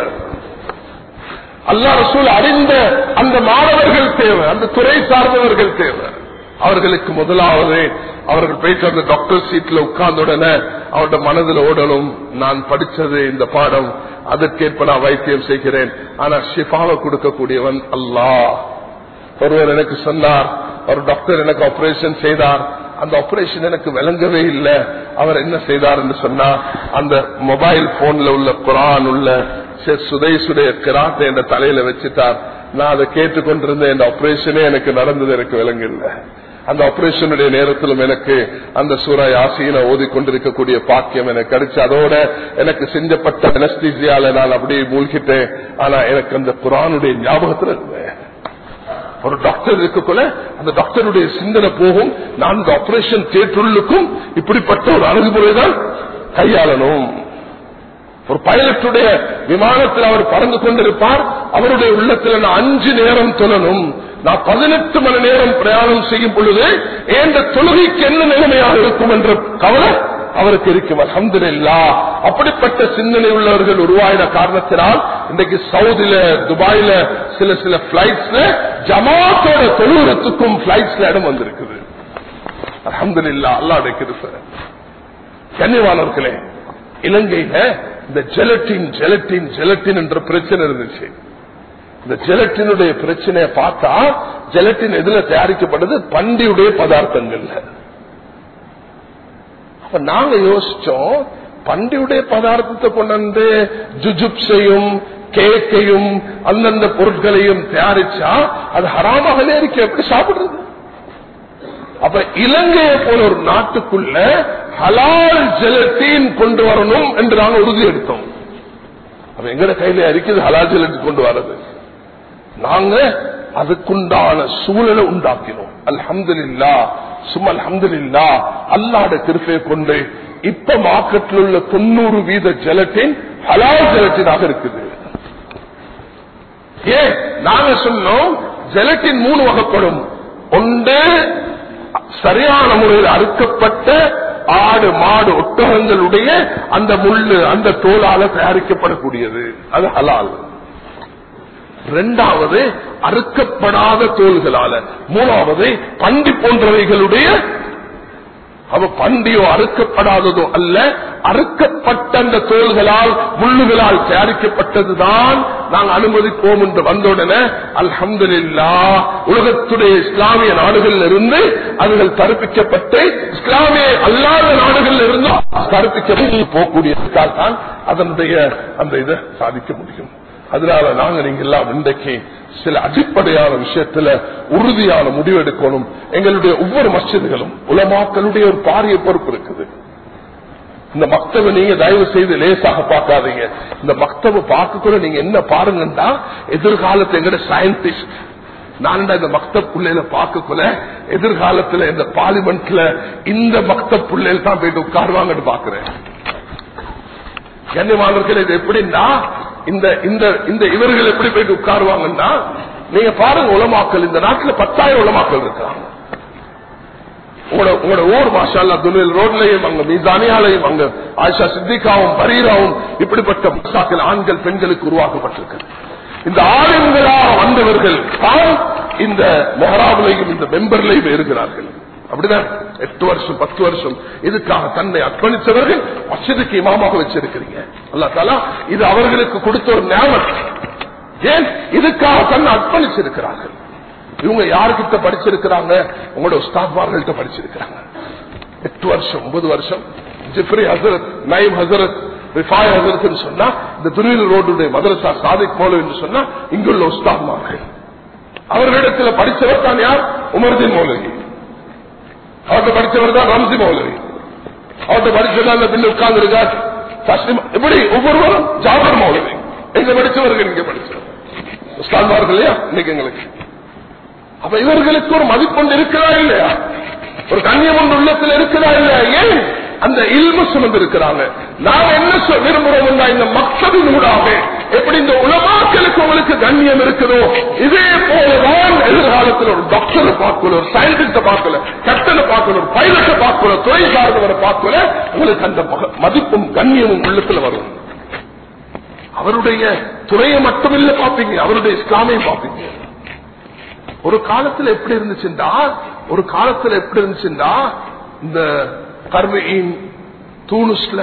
அல்லா ரசூல் அறிந்த அந்த மாணவர்கள் தேவை அந்த துறை சார்ந்தவர்கள் தேவை அவர்களுக்கு முதலாவது அவர்கள் போயிட்டு அந்த டாக்டர் சீட்ல உட்கார்ந்த உடனே அவருடைய மனதில் ஓடணும் நான் படிச்சது இந்த பாடம் அதற்கேற்ப நான் வைத்தியம் செய்கிறேன் ஆனா ஷிஃபாவை கொடுக்கக்கூடியவன் அல்லாஹ் ஒருவர் எனக்கு சொன்னார் ஒரு டாக்டர் எனக்கு ஆபரேஷன் செய்தார் அந்த ஆபரேஷன் எனக்கு விளங்கவே இல்லை அவர் என்ன செய்தார் என்று சொன்னா அந்த மொபைல் போன்ல உள்ள குரான் உள்ள சுதைசுடைய கிராத்தை என்ற தலையில வச்சுட்டார் நான் அதை கேட்டுக்கொண்டிருந்த இந்த ஆபரேஷனே எனக்கு நடந்தது எனக்கு விளங்கல அந்த ஆபரேஷனுடைய நேரத்திலும் எனக்கு அந்த சூறா யாசியின ஓதிக்கொண்டிருக்கக்கூடிய பாக்கியம் எனக்கு கிடைச்சு அதோட எனக்கு செஞ்சப்பட்ட அனஸ்தீசியால நான் அப்படியே மூழ்கிட்டேன் ஆனா எனக்கு அந்த குரானுடைய ஞாபகத்தில் இருந்தேன் ஒரு டாக்டர் இருக்கக்குள்ள அந்த டாக்டருடைய சிந்தனை போகும் நான் இந்த ஆபரேஷன் தேட்டருக்கும் இப்படிப்பட்ட ஒரு அணுகுமுறை தான் கையாளணும் ஒரு பைலட்டுடைய விமானத்தில் அவர் பறந்து கொண்டிருப்பார் அவருடைய உள்ளத்தில் நான் அஞ்சு நேரம் தொழணும் நான் பதினெட்டு மணி நேரம் பிரயாணம் செய்யும் பொழுது எந்த தொழுகைக்கு என்ன நிலைமையாக இருக்கும் என்ற கவலை அவருக்கு இருக்கும் அலமதுல்லா அப்படிப்பட்ட சிந்தனை உள்ளவர்கள் உருவாயின காரணத்தினால் இன்றைக்கு சவுதியில துபாயில சில சில பிளைட்ஸ்ல ஜமாத்தோட தொழுகிறதுக்கும் பிளைட்ஸ்ல இடம் வந்திருக்குது அலமதுல்லா அல்லா அடைக்கிறது கண்ணியவானவர்களே இலங்கையில இந்த ஜெலட்டின் ஜெலட்டின் ஜெலட்டின் என்ற பிரச்சனை இருந்துச்சு இந்த ஜெலட்டினுடைய பிரச்சனையை பார்த்தா ஜெலட்டின் எதுல தயாரிக்கப்படுது பண்டியுடைய பதார்த்தங்கள்ல அப்ப நாங்க யோசிச்சோம் பண்டியுடைய பதார்த்தத்தை கொண்டு வந்து ஜுஜுப்ஸையும் கேக்கையும் அந்தந்த பொருட்களையும் தயாரிச்சா அது ஹராமாக இருக்க எப்படி சாப்பிடுறது அப்ப இலங்கையை போல ஒரு நாட்டுக்குள்ள ஹலால் ஜெலட்டின் கொண்டு வரணும் என்று நாங்கள் உறுதி எடுத்தோம் அப்ப எங்கட கையில இருக்குது ஹலால் ஜெலட்டின் கொண்டு வரது நாங்க அதுக்குண்டான சூழலை உண்டாக்கினோம் அல்ஹம்துலில்லா சும்மா அல்ஹம்துலில்லா அல்லாட திருப்பையை கொண்டு இப்ப மார்க்கெட்டில் உள்ள தொண்ணூறு வீத ஜெலட்டின் ஹலால் ஜெலட்டினாக இருக்குது ஏன் நாங்க சொன்னோம் ஜெலட்டின் மூணு வகைப்படும் ஒன்று சரியான முறையில் அறுக்கப்பட்ட ஆடு மாடு ஒட்டகங்களுடைய அந்த முள்ளு அந்த தோலால தயாரிக்கப்படக்கூடியது அது ஹலால் இரண்டாவது அறுக்கப்படாத தோள்களால மூணாவது பண்டி போன்றவைகளுடைய அவ பண்டியோ அறுக்கப்படாததோ அல்ல அறுக்கப்பட்ட அந்த தோள்களால் முள்ளுகளால் தயாரிக்கப்பட்டதுதான் நாங்கள் அனுமதிப்போம் என்று வந்தவுடனே அல்ஹம்துலில்லா உலகத்துடைய இஸ்லாமிய நாடுகளில் இருந்து அதுகள் தடுப்பிக்கப்பட்டு இஸ்லாமிய அல்லாத நாடுகளில் இருந்து தடுப்பிக்கப்பட்டு போகக்கூடியதுக்காக தான் அதனுடைய அந்த இதை சாதிக்க முடியும் அதனால நாங்க நீங்க எல்லாம் இன்றைக்கு சில அடிப்படையான விஷயத்துல உறுதியான முடிவெடுக்கணும் எங்களுடைய ஒவ்வொரு மசிதுகளும் உலமாக்களுடைய ஒரு பாரிய பொறுப்பு இருக்குது இந்த மக்தவை நீங்க தயவு செய்து லேசாக பார்க்காதீங்க இந்த மக்தவை பார்க்கக்கூட நீங்க என்ன பாருங்கன்னா எதிர்காலத்தை எங்கட சயின்டிஸ்ட் நான் இந்த மக்த புள்ளையில பார்க்கக்குள்ள எதிர்காலத்துல இந்த பார்லிமெண்ட்ல இந்த மக்த புள்ளையில தான் போயிட்டு உட்காருவாங்கன்னு பாக்குறேன் கண்ணியமானவர்கள் இது எப்படின்னா இந்த இந்த இந்த இவர்கள் எப்படி போயிட்டு உட்காருவாங்கன்னா நீங்க பாருங்க உலமாக்கல் இந்த நாட்டில் பத்தாயிரம் உலமாக்கல் இருக்கிறாங்க உங்களோட உங்களோட ஊர் மாஷால்லா துணில் ரோட்லையும் அங்க மீசானியாலையும் அங்க ஆயிஷா சித்திகாவும் பரீராவும் இப்படிப்பட்ட முஸ்தாக்கள் ஆண்கள் பெண்களுக்கு உருவாக்கப்பட்டிருக்கு இந்த ஆளுங்களா வந்தவர்கள் தான் இந்த மெஹராபிலையும் இந்த மெம்பர்லையும் இருக்கிறார்கள் அப்படிதான் எட்டு வருஷம் பத்து வருஷம் இதுக்காக தன்னை அர்ப்பணித்தவர்கள் மசிதுக்கு இமாமாக வச்சிருக்கிறீங்க அல்லா தாலா இது அவர்களுக்கு கொடுத்த ஒரு ஞாபகம் ஏன் இதுக்காக தன்னை அர்ப்பணிச்சிருக்கிறார்கள் இவங்க யாருக்கிட்ட படிச்சிருக்கிறாங்க உங்களோட உஸ்தாத்மார்கள்ட்ட படிச்சிருக்கிறாங்க எட்டு வருஷம் ஒன்பது வருஷம் ஜிப்ரி ஹசரத் நைம் ஹசரத் ரிஃபாய் ஹசரத் சொன்னா இந்த துணியில் ரோடுடைய மதரசா சாதிக் போல என்று சொன்னா இங்குள்ள உஸ்தாத்மார்கள் அவர்களிடத்தில் படித்தவர் தான் யார் உமர்தீன் மௌலவி அவர்கிட்ட படித்தவர் தான் ரம்சி மௌலவி அவர்கிட்ட படிச்சதான் பின்ன உட்கார்ந்து இருக்கார் இப்படி ஒவ்வொருவரும் ஜாபர் மௌலவி எங்க படிச்சவர்கள் இங்க படிச்சவர் உஸ்தான்மார்கள் இல்லையா இன்னைக்கு எங்களுக்கு அப்ப இவர்களுக்கு ஒரு மதிப்பொண்டு இருக்கிறா இல்லையா ஒரு கண்ணியம் ஒன்று உள்ளத்தில் இருக்கிறா இல்லையா ஏன் அந்த இல்மு சுமந்து இருக்கிறாங்க நாம் என்ன சொ- விரும்புறோம்னா இந்த மக்களின் ஊடாக எப்படி இந்த உலமாக்களுக்கு உங்களுக்கு கண்ணியம் இருக்குதோ இதே போலதான் எதிர்காலத்தில் ஒரு டாக்டரை பார்க்கல ஒரு சயின்டிஸ்ட பார்க்கல கேப்டனை பார்க்கல ஒரு பைலட்டை பார்க்கல துறை சார்ந்தவரை பார்க்கல உங்களுக்கு அந்த மக- மதிப்பும் கண்ணியமும் உள்ளத்துல வரும் அவருடைய துறையை மட்டுமில்ல பார்ப்பீங்க அவருடைய இஸ்லாமையும் பார்ப்பீங்க ஒரு காலத்துல எப்படி இருந்துச்சுண்டா ஒரு காலத்துல எப்படி இருந்துச்சுண்டா இந்த கர்மியின் தூணுஸ்ல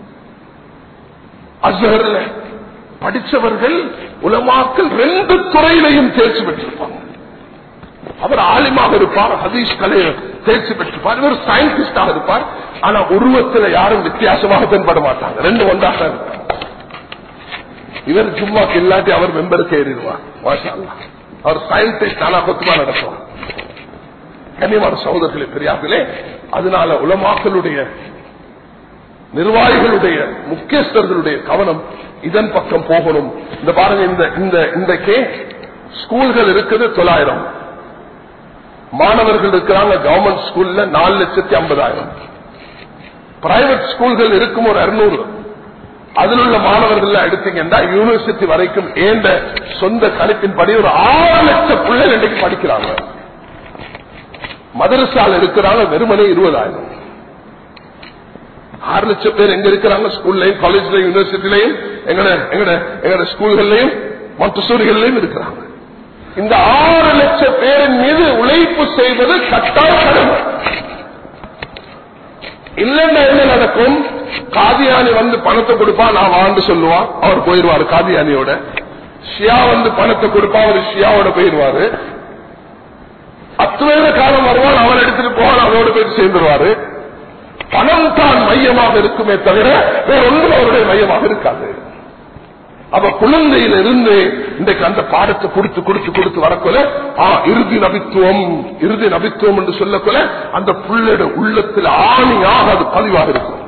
அசஹர்ல படிச்சவர்கள் உலமாக்கள் ரெண்டு துறையிலையும் தேர்ச்சி பெற்றிருப்பாங்க அவர் ஆலிமாக இருப்பார் ஹதீஷ் கலை தேர்ச்சி பெற்றிருப்பார் இவர் சயின்டிஸ்டாக இருப்பார் ஆனா உருவத்தில் யாரும் வித்தியாசமாக தென்பட மாட்டாங்க ரெண்டு ஒன்றாக இருப்பார் இவர் சும்மாக்கு இல்லாட்டி அவர் மெம்பருக்கு ஏறிடுவார் மாஷா அல்லாஹ். அவர் சயின்டிஸ்ட் ஆனா கொத்துமா நடத்துவார் கண்ணியமான சகோதரர்களே பெரியார்களே அதனால உலமாக்களுடைய நிர்வாகிகளுடைய முக்கியஸ்தர்களுடைய கவனம் இதன் பக்கம் போகணும் இந்த பாருங்க இந்த இந்த இன்றைக்கு ஸ்கூல்கள் இருக்குது தொள்ளாயிரம் மாணவர்கள் இருக்கிறாங்க கவர்மெண்ட் ஸ்கூல்ல நாலு லட்சத்தி ஐம்பதாயிரம் பிரைவேட் ஸ்கூல்கள் இருக்கும் ஒரு அறுநூறு அதில் உள்ள மாணவர்கள் எடுத்தீங்கன்னா யூனிவர்சிட்டி வரைக்கும் ஏந்த சொந்த கணிப்பின்படி ஒரு ஆறு லட்சம் பிள்ளைகள் இன்னைக்கு படிக்கிறாங்க மதரசால இருக்கிறாங்க வெறுமனே இருபதாயிரம் ஆறு லட்சம் பேர் எங்க இருக்கிறாங்க ஸ்கூல்லையும் காலேஜ்லயும் யூனிவர்சிட்டிலையும் எங்கட எங்கட எங்கட ஸ்கூல்கள்லையும் மொத்தசூரிகள்லையும் இருக்கிறாங்க இந்த ஆறு லட்சம் பேரின் மீது உழைப்பு செய்வது கட்டாய கடமை இல்லைன்னா என்ன நடக்கும் காதியானி வந்து பணத்தை கொடுப்பா நான் வாண்டு சொல்லுவான் அவர் போயிருவாரு காதியானியோட ஷியா வந்து பணத்தை கொடுப்பா அவர் ஷியாவோட போயிருவாரு அத்துவேத காலம் வருவான் அவன் எடுத்துட்டு போவான் அவரோட போய் சேர்ந்துருவாரு பணம் தான் மையமாக இருக்குமே தவிர வேற ஒன்றும் அவருடைய மையமாக இருக்காது அவ குழந்தையில இருந்து இன்றைக்கு அந்த பாடத்தை கொடுத்து கொடுத்து கொடுத்து வரக்குள்ள ஆ இறுதி நபித்துவம் இறுதி நபித்துவம் என்று சொல்லக்குள்ள அந்த புள்ளோட உள்ளத்தில் ஆணியாக அது பதிவாக இருக்கும்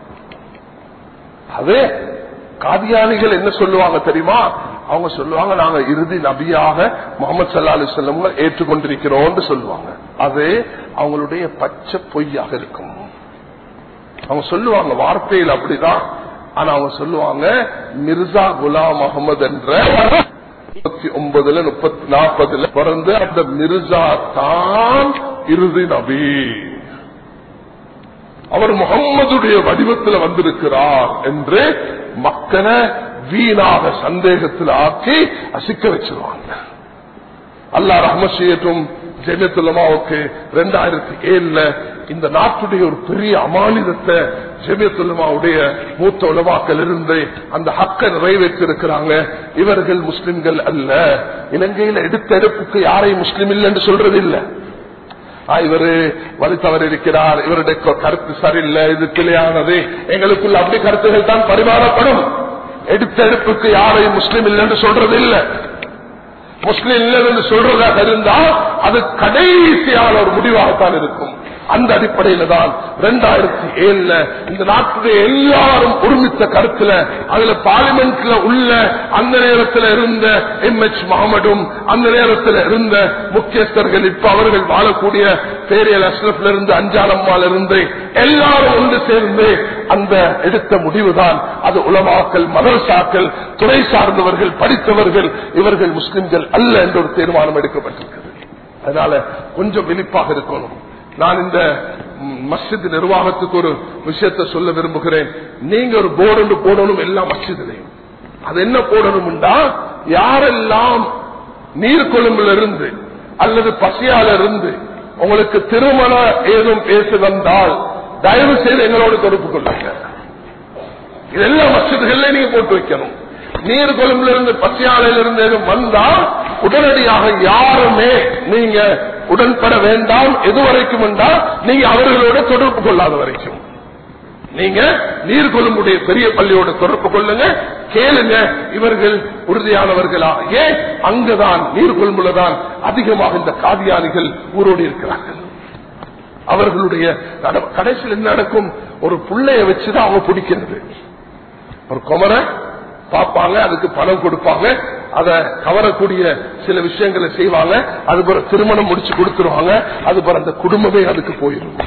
அது காதியானிகள் என்ன சொல்லுவாங்க தெரியுமா அவங்க சொல்லுவாங்க நாங்க இறுதி நபியாக முகமது சல்லா அலி சொல்லம் ஏற்றுக்கொண்டிருக்கிறோம் சொல்லுவாங்க அது அவங்களுடைய பச்சை பொய்யாக இருக்கும் அவங்க சொல்லுவாங்க வார்த்தையில் அப்படிதான் ஆனா அவங்க சொல்லுவாங்க மிர்சா குலாம் அகமது என்ற முப்பத்தி ஒன்பதுல முப்பத்தி நாற்பதுல பிறந்த அந்த மிர்சா தான் இறுதி நபி அவர் முகம்மதுடைய வடிவத்தில் வந்திருக்கிறார் என்று மக்களை வீணாக சந்தேகத்தில் ஆக்கி அசிக்க வச்சிருவாங்க அல்லா ரஹ்மத் செய்யட்டும் ஜெமியத்துல்லமாவுக்கு ரெண்டாயிரத்தி ஏழுல இந்த நாட்டுடைய ஒரு பெரிய அமானிதத்தை ஜெமியத்துல்லமாவுடைய மூத்த உலமாக்கள் இருந்து அந்த ஹக்க நிறைவேற்றிருக்கிறாங்க இவர்கள் முஸ்லிம்கள் அல்ல இலங்கையில் எடுத்த எடுப்புக்கு யாரையும் முஸ்லிம் இல்லை என்று சொல்றது இல்லை இவரு வரி தவறு இருக்கிறார் இவருடைய கருத்து சரியில்லை இது கிளையானது எங்களுக்குள்ள அப்படி கருத்துகள் தான் பரிமாறப்படும் எடுத்த எடுப்புக்கு யாரையும் முஸ்லிம் இல்லை என்று சொல்றது இல்லை முஸ்லிம் இல்லை என்று சொல்றதாக இருந்தால் அது கடைசியான ஒரு முடிவாகத்தான் இருக்கும் அந்த அடிப்படையில தான் இரண்டாயிரத்தி ஏழுல இந்த நாட்டுடைய எல்லாரும் ஒருமித்த கருத்துல அதுல பார்லிமெண்ட்ல உள்ள அந்த நேரத்தில் இருந்த எம் எச் முகமதும் அந்த நேரத்தில் இருந்த முக்கியஸ்தர்கள் இப்ப அவர்கள் வாழக்கூடிய பேரியல் அஸ்ரப்ல இருந்து அஞ்சாலம்மால இருந்து எல்லாரும் ஒன்று சேர்ந்து அந்த எடுத்த முடிவுதான் அது உலமாக்கல் மதரசாக்கள் துறை சார்ந்தவர்கள் படித்தவர்கள் இவர்கள் முஸ்லிம்கள் அல்ல என்ற ஒரு தீர்மானம் எடுக்கப்பட்டிருக்கிறது அதனால கொஞ்சம் விழிப்பாக இருக்கணும் நான் இந்த மஸ்ஜித் நிர்வாகத்துக்கு ஒரு விஷயத்தை சொல்ல விரும்புகிறேன் நீங்க ஒரு போர்டு போடணும் எல்லா மஸ்ஜிதிலையும் அது என்ன போடணும்டா யாரெல்லாம் நீர்கொழும்புல இருந்து அல்லது பசியால இருந்து உங்களுக்கு திருமணம் ஏதும் பேச வந்தால் தயவு செய்து எங்களோட தொடர்பு கொள்ளுங்க இதெல்லாம் மசிதுகள்ல நீங்க போட்டு வைக்கணும் நீர் கொழும்புல இருந்து பசியாலையில இருந்து எதுவும் வந்தா உடனடியாக யாருமே நீங்க உடன்பட வேண்டாம் எது வரைக்கும் என்றால் நீங்க அவர்களோட தொடர்பு கொள்ளாத வரைக்கும் நீங்க நீர்கொழும்புடைய பெரிய பள்ளியோட தொடர்பு கொள்ளுங்க கேளுங்க இவர்கள் உறுதியானவர்களா ஏன் அங்குதான் நீர்கொழும்புலதான் அதிகமாக இந்த காதியானிகள் ஊரோடு இருக்கிறார்கள் அவர்களுடைய கடைசியில் என்ன நடக்கும் ஒரு புள்ளைய வச்சுதான் அவங்க பிடிக்கிறது ஒரு குமரை பார்ப்பாங்க அதுக்கு பணம் கொடுப்பாங்க அதை கவரக்கூடிய சில விஷயங்களை செய்வாங்க அது பிற திருமணம் முடிச்சு கொடுத்துருவாங்க அது பிற அந்த குடும்பமே அதுக்கு போயிடும்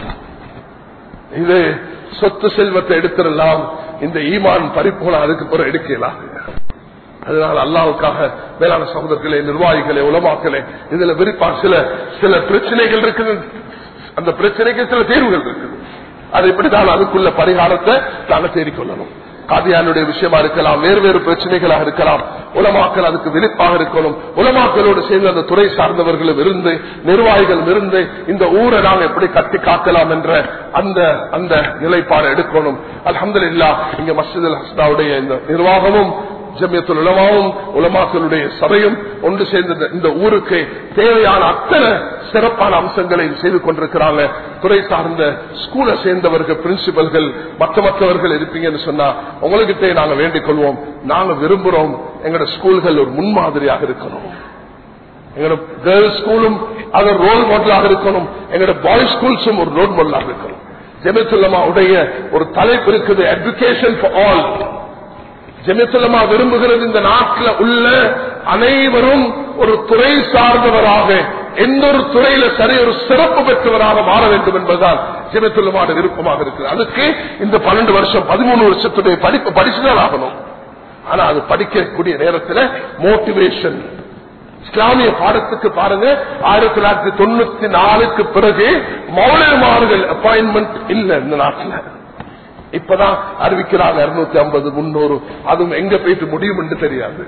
இது சொத்து செல்வத்தை எடுத்துடலாம் இந்த ஈமான் பறிப்போன அதுக்கு பிறகு எடுக்கலாம் அதனால அல்லாவுக்காக மேலான சகோதரர்களே நிர்வாகிகளே உலமாக்களே இதுல விரிப்பா சில சில பிரச்சனைகள் இருக்குது அந்த பிரச்சனைக்கு சில தீர்வுகள் இருக்குது அது இப்படிதான் அதுக்குள்ள பரிகாரத்தை நாங்கள் தேடிக்கொள்ளணும் காதியானுடைய விஷயமா இருக்கலாம் வேறு வேறு பிரச்சனைகளாக இருக்கலாம் உலமாக்கல் அதுக்கு விழிப்பாக இருக்கணும் உலமாக்களோடு சேர்ந்து அந்த துறை சார்ந்தவர்களும் இருந்து நிர்வாகிகளும் இருந்து இந்த ஊரை நாங்க எப்படி கட்டி காக்கலாம் என்ற அந்த அந்த நிலைப்பாடு எடுக்கணும் அலமது இல்லா இங்க மஸ்ஜித் அல் ஹஸ்னாவுடைய இந்த நிர்வாகமும் ஜமியத்துல் உலமாவும் உலமாக்களுடைய சபையும் ஒன்று சேர்ந்த இந்த ஊருக்கு தேவையான அத்தனை சிறப்பான அம்சங்களையும் செய்து கொண்டிருக்கிறாங்க துறை சார்ந்த ஸ்கூலை சேர்ந்தவர்கள் பிரின்சிபல்கள் மற்ற மற்றவர்கள் இருப்பீங்கன்னு சொன்னா உங்ககிட்ட நாங்க வேண்டிக் கொள்வோம் நாங்க விரும்புறோம் எங்களோட ஸ்கூல்கள் ஒரு முன்மாதிரியாக இருக்கணும் எங்களோட கேர்ள்ஸ் ஸ்கூலும் அது ரோல் மாடலாக இருக்கணும் எங்களோட பாய்ஸ் ஸ்கூல்ஸும் ஒரு ரோல் மாடலாக இருக்கணும் ஜெமித்துல்லமா உடைய ஒரு தலைப்பு இருக்குது எஜுகேஷன் ஃபார் ஆல் ஜெமித்துலமா விரும்புகிறது இந்த நாட்டில் உள்ள அனைவரும் ஒரு துறை சார்ந்தவராக எந்த ஒரு துறையில சரி ஒரு சிறப்பு பெற்றவராக மாற வேண்டும் என்பதுதான் ஜெமித்துல்லமான விருப்பமாக இருக்குது அதுக்கு இந்த பன்னெண்டு வருஷம் பதிமூணு வருஷத்துடைய படிப்பு படிச்சுதான் ஆகணும் ஆனா அது படிக்கக்கூடிய நேரத்தில் மோட்டிவேஷன் இஸ்லாமிய பாடத்துக்கு பாருங்க ஆயிரத்தி தொள்ளாயிரத்தி தொண்ணூத்தி நாலுக்கு பிறகு மௌலமார்கள் அப்பாயின்மெண்ட் இல்ல இந்த நாட்டில் இப்பதான் அறிவிக்கிறாங்க இருநூத்தி ஐம்பது முன்னூறு அதுவும் எங்க போயிட்டு முடியும் என்று தெரியாது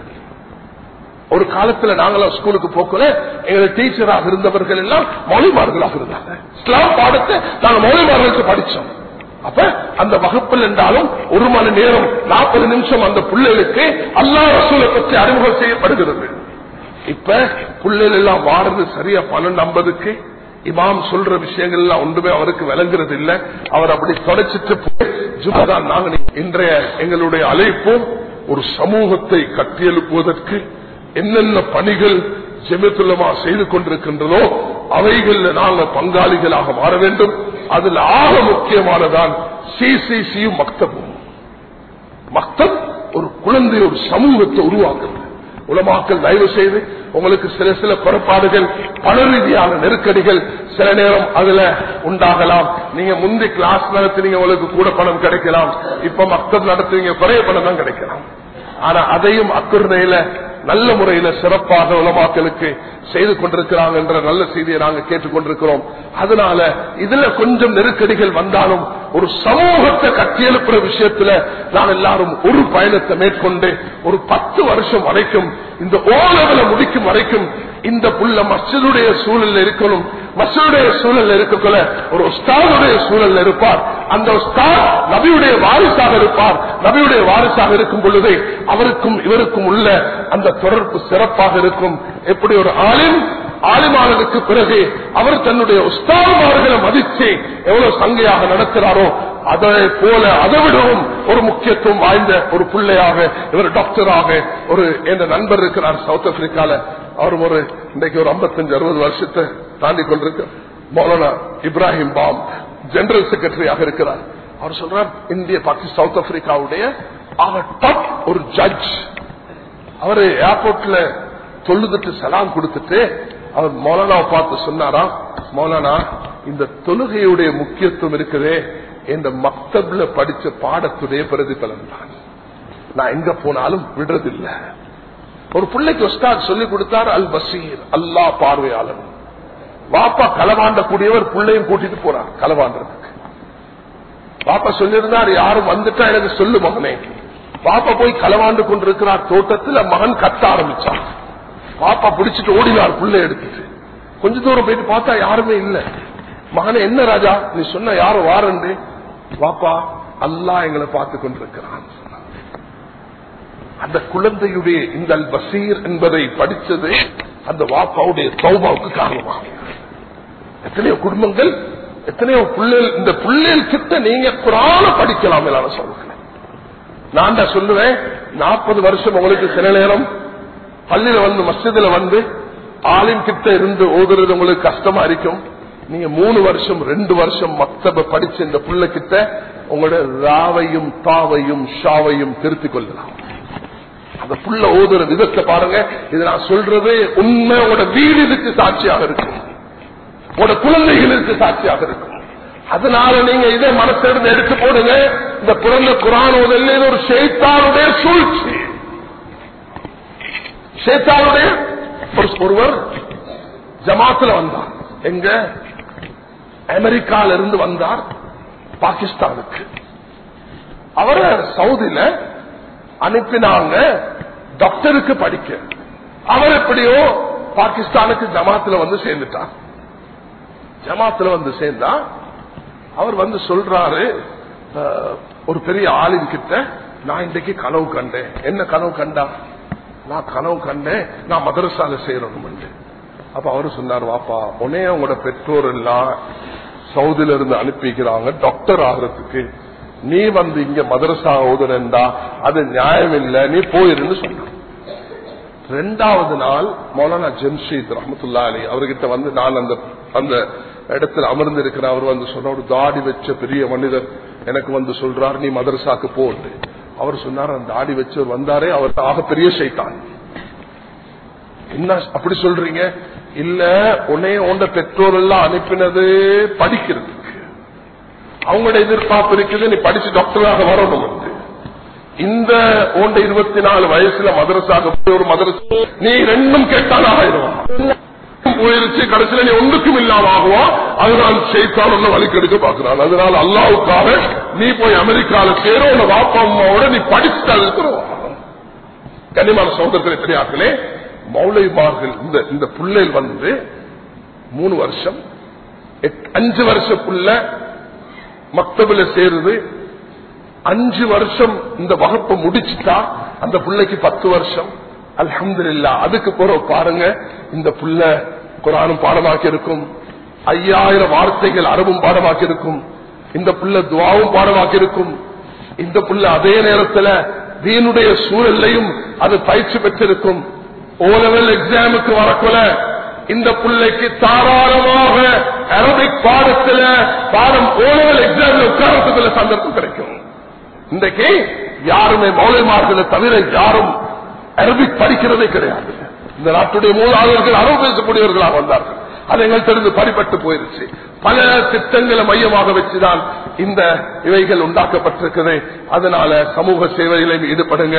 ஒரு காலத்துல நாங்களும் ஸ்கூலுக்கு போக்கல எங்க டீச்சராக இருந்தவர்கள் எல்லாம் மொழிமார்களாக இருந்தாங்க இஸ்லாம் பாடத்தை நாங்க மொழிமார்களுக்கு படிச்சோம் அப்ப அந்த வகுப்பில் என்றாலும் ஒரு மணி நேரம் நாற்பது நிமிஷம் அந்த பிள்ளைகளுக்கு அல்லா ரசூலை பற்றி அறிமுகம் செய்யப்படுகிறது இப்ப பிள்ளைகள் எல்லாம் வாடுறது சரியா பன்னெண்டு ஐம்பதுக்கு இமாம் சொல்ற விஷயங்கள் எல்லாம் ஒன்றுமே அவருக்கு விளங்குறது இல்ல அவர் அப்படி தொடச்சிட்டு ஜுமதான் நாங்க இன்றைய எங்களுடைய அழைப்பு ஒரு சமூகத்தை கட்டியெழுப்புவதற்கு என்னென்ன பணிகள் ஜெமித்துல்லமா செய்து கொண்டிருக்கின்றதோ அவைகள் நாங்கள் பங்காளிகளாக மாற வேண்டும் அதில் ஆக முக்கியமானதான் சிசிசியும் மக்தபும் மக்தப் ஒரு குழந்தை ஒரு சமூகத்தை உருவாக்குறது உலமாக்கல் தயவு செய்து உங்களுக்கு சில சில குறைபாடுகள் பல ரீதியான நெருக்கடிகள் சில நேரம் அதுல உண்டாகலாம் நீங்க முந்தி கிளாஸ் நடத்தினீங்க உங்களுக்கு கூட பணம் கிடைக்கலாம் இப்ப மக்கள் நடத்துவீங்க குறைய பணம் தான் கிடைக்கலாம் ஆனா அதையும் அக்குறையில நல்ல முறையில சிறப்பாக உலமாக்களுக்கு செய்து கொண்டிருக்கிறாங்க என்ற நல்ல செய்தியை நாங்கள் கேட்டுக்கொண்டிருக்கிறோம் அதனால இதுல கொஞ்சம் நெருக்கடிகள் வந்தாலும் ஒரு சமூகத்தை கட்டியெழுப்புற விஷயத்துல நான் எல்லாரும் ஒரு பயணத்தை மேற்கொண்டு ஒரு பத்து வருஷம் வரைக்கும் இந்த ஓலவலை முடிக்கும் வரைக்கும் இந்த புள்ள மஸ்ஜிதுடைய சூழல்ல இருக்கணும் மஸ்ஜிதுடைய சூழல்ல இருக்கக்குள்ள ஒரு உஸ்தாதுடைய சூழல்ல இருப்பார் அந்த உஸ்தாத் நபியுடைய வாரிசாக இருப்பார் நபியுடைய வாரிசாக இருக்கும் பொழுதே அவருக்கும் இவருக்கும் உள்ள அந்த தொடர்பு சிறப்பாக இருக்கும் எப்படி ஒரு ஆளின் ஆலிமானதுக்கு பிறகு அவர் தன்னுடைய உஸ்தாதுமார்களை மதித்து எவ்வளவு சங்கையாக நடக்கிறாரோ அதை போல அதை விடவும் ஒரு முக்கியத்துவம் வாய்ந்த ஒரு பிள்ளையாக இவர் டாக்டராக ஒரு என்ற நண்பர் இருக்கிறார் சவுத் ஆப்பிரிக்கால அவர் ஒரு இன்றைக்கு ஒரு 55 அறுபது வருஷத்தை தாண்டி கொண்டிருக்க மௌலானா இப்ராஹிம் பாம் ஜெனரல் செக்ரட்டரியாக இருக்கிறார் அவர் சொல்றார் இந்திய பாகிஸ்தான் சவுத் ஆப்பிரிக்காவுடைய அவர் டாப் ஒரு ஜட்ஜ் அவரு ஏர்போர்ட்ல தொழுதுட்டு சலாம் கொடுத்துட்டு அவர் மௌலானாவை பார்த்து சொன்னாரா மௌலானா இந்த தொழுகையுடைய முக்கியத்துவம் இருக்குதே இந்த மக்தப்ல படிச்ச பாடத்துடைய பிரதிபலன் தான் நான் எங்க போனாலும் விடுறதில்லை ஒரு பிள்ளைக்கு உஸ்தாத் சொல்லி கொடுத்தார் அல் பசீர் அல்லா பார்வையாளர் வாப்பா களவாண்ட கூடியவர் பிள்ளையும் கூட்டிட்டு போறார் களவாண்டதுக்கு பாப்பா சொல்லியிருந்தார் யாரும் வந்துட்டா எனக்கு சொல்லு மகனே பாப்பா போய் களவாண்டு கொண்டிருக்கிறார் தோட்டத்தில் மகன் கத்த ஆரம்பிச்சான் பாப்பா பிடிச்சிட்டு ஓடினார் புள்ளை எடுத்துட்டு கொஞ்ச தூரம் போயிட்டு பார்த்தா யாருமே இல்ல மகனே என்ன ராஜா நீ சொன்ன யாரும் வாரண்டு பாப்பா அல்லா எங்களை பார்த்து கொண்டிருக்கிறான் அந்த குழந்தையுடைய இந்த அல் பசீர் என்பதை படிச்சது அந்த வாப்பாவுடைய சௌபாவுக்கு காரணமாகும் எத்தனையோ குடும்பங்கள் எத்தனையோ புள்ளைகள் இந்த புள்ளைகள் கிட்ட நீங்க குரான படிக்கலாம் எல்லாம் சொல்லுங்க நான் தான் சொல்லுவேன் நாற்பது வருஷம் உங்களுக்கு சில நேரம் பள்ளியில வந்து மஸ்ஜிதுல வந்து ஆலிம் கிட்ட இருந்து ஓதுறது உங்களுக்கு கஷ்டமா இருக்கும் நீங்க மூணு வருஷம் ரெண்டு வருஷம் மக்தப படிச்ச இந்த புள்ள கிட்ட உங்களோட ராவையும் தாவையும் ஷாவையும் திருத்திக் கொள்ளலாம் அந்த புள்ள ஓதுற விதத்தை பாருங்க இது நான் சொல்றது உண்மை உங்களோட வீடு இதுக்கு சாட்சியாக இருக்கும் உங்களோட குழந்தைகளுக்கு சாட்சியாக இருக்கும் அதனால நீங்க இதை மனசிலிருந்து எடுத்து போடுங்க இந்த பிறந்த குரானோதல் இது ஒரு ஷேத்தானுடைய சூழ்ச்சி ஷேத்தானுடைய ஒரு- ஒருவர் ஜமாத்துல வந்தார் எங்க அமெரிக்கால இருந்து வந்தார் பாகிஸ்தானுக்கு அவரை சவுதியில அனுப்பினாங்க டாக்டருக்கு படிக்க அவர் எப்படியோ பாகிஸ்தானுக்கு ஜமாத்துல வந்து சேர்ந்துட்டார் ஜமாத்துல வந்து சேர்ந்தா அவர் வந்து சொல்றாரு அஹ், ஒரு பெரிய ஆளின் கிட்ட நான் இன்றைக்கு கனவு கண்டேன் என்ன கனவு கண்டா நான் கனவு கண்டேன் நான் மதரசால சேரணும் அப்ப அவரு சொன்னார் வாப்பா உடனே உங்களோட பெற்றோர் எல்லாம் சவுதியில இருந்து அனுப்பிக்கிறாங்க டாக்டர் ஆகிறதுக்கு நீ வந்து இங்க மதரசா ஓதுனண்டா அது நியாயம் இல்லை நீ போயிருந்து சொன்ன ரெண்டாவது நாள் மௌலானா ஜம்ஷீத் ரஹமத்துல்லா அலி அவர்கிட்ட வந்து நான் அந்த அந்த இடத்துல அமர்ந்து இருக்கிற அவர் வந்து சொன்ன ஒரு தாடி வச்ச பெரிய மனிதர் எனக்கு வந்து சொல்றார் நீ மதரசாக்கு போட்டு அவர் சொன்னார் அந்த தாடி வச்சவர் வந்தாரே அவர் ஆக பெரிய சைத்தான் என்ன அப்படி சொல்றீங்க இல்ல உன்னைய உண்ட பெற்றோர் எல்லாம் அனுப்பினது படிக்கிறதுக்கு அவங்களோட எதிர்பார்ப்பு இருக்குது நீ படிச்சு டாக்டராக வரணும் என்று. இந்த ஓண்ட இருபத்தி நாலு வயசுல மதரசாக போய் ஒரு மதரசா நீ ரெண்டும் கேட்டாலும் ஆயிடுவான் போயிருச்சு கடைசியில நீ ஒன்றுக்கும் இல்லாம ஆகுவான் அதனால் செய்தான் ஒண்ணு வலிக்கெடுக்க பாக்குறான் அதனால அல்லாவுக்காக நீ போய் அமெரிக்கால சேர உன்னை வாப்பா அம்மாவோட நீ படிச்சுட்டு இருக்கிறோம் கனிமான சோதரத்திலே பெரியாக்களே மௌலைமார்கள் இந்த இந்த புள்ளையில் வந்து மூணு வருஷம் எட்- அஞ்சு வருஷ புள்ள மக்தபில சேருது அஞ்சு வருஷம் இந்த வகுப்பை முடிச்சுட்டா அந்த புள்ளைக்கு பத்து வருஷம் அல்ஹம்துலில்லா அதுக்கு பிறகு பாருங்க இந்த புள்ள குரானும் பாடமாக்கி இருக்கும் ஐயாயிரம் வார்த்தைகள் அரபும் பாடமாக்கி இருக்கும் இந்த புள்ள துவாவும் பாடமாக்கி இருக்கும் இந்த புள்ள அதே நேரத்தில் தீனுடைய சூழலையும் அது பயிற்சி பெற்றிருக்கும் ஓ லெவல் எக்ஸாமுக்கு வரக்குள்ள இந்த பிள்ளைக்கு தாராளமாக அரபிக் பாடத்துல பாடம் ஓ லெவல் எக்ஸாம்ல உட்காரத்துக்குள்ள சந்தர்ப்பம் கிடைக்கும் இன்றைக்கு யாருமே மௌலிமார்களை தவிர யாரும் அரபிக் படிக்கிறதே கிடையாது இந்த நாட்டுடைய மூலாளர்கள் அரபு பேசக்கூடியவர்களாக வந்தார்கள் அது எங்கள்கிட்ட படிப்பட்டு போயிருச்சு பல திட்டங்களை மையமாக வச்சுதான் இந்த இவைகள் உண்டாக்கப்பட்டிருக்குது அதனால சமூக சேவையிலும் ஈடுபடுங்க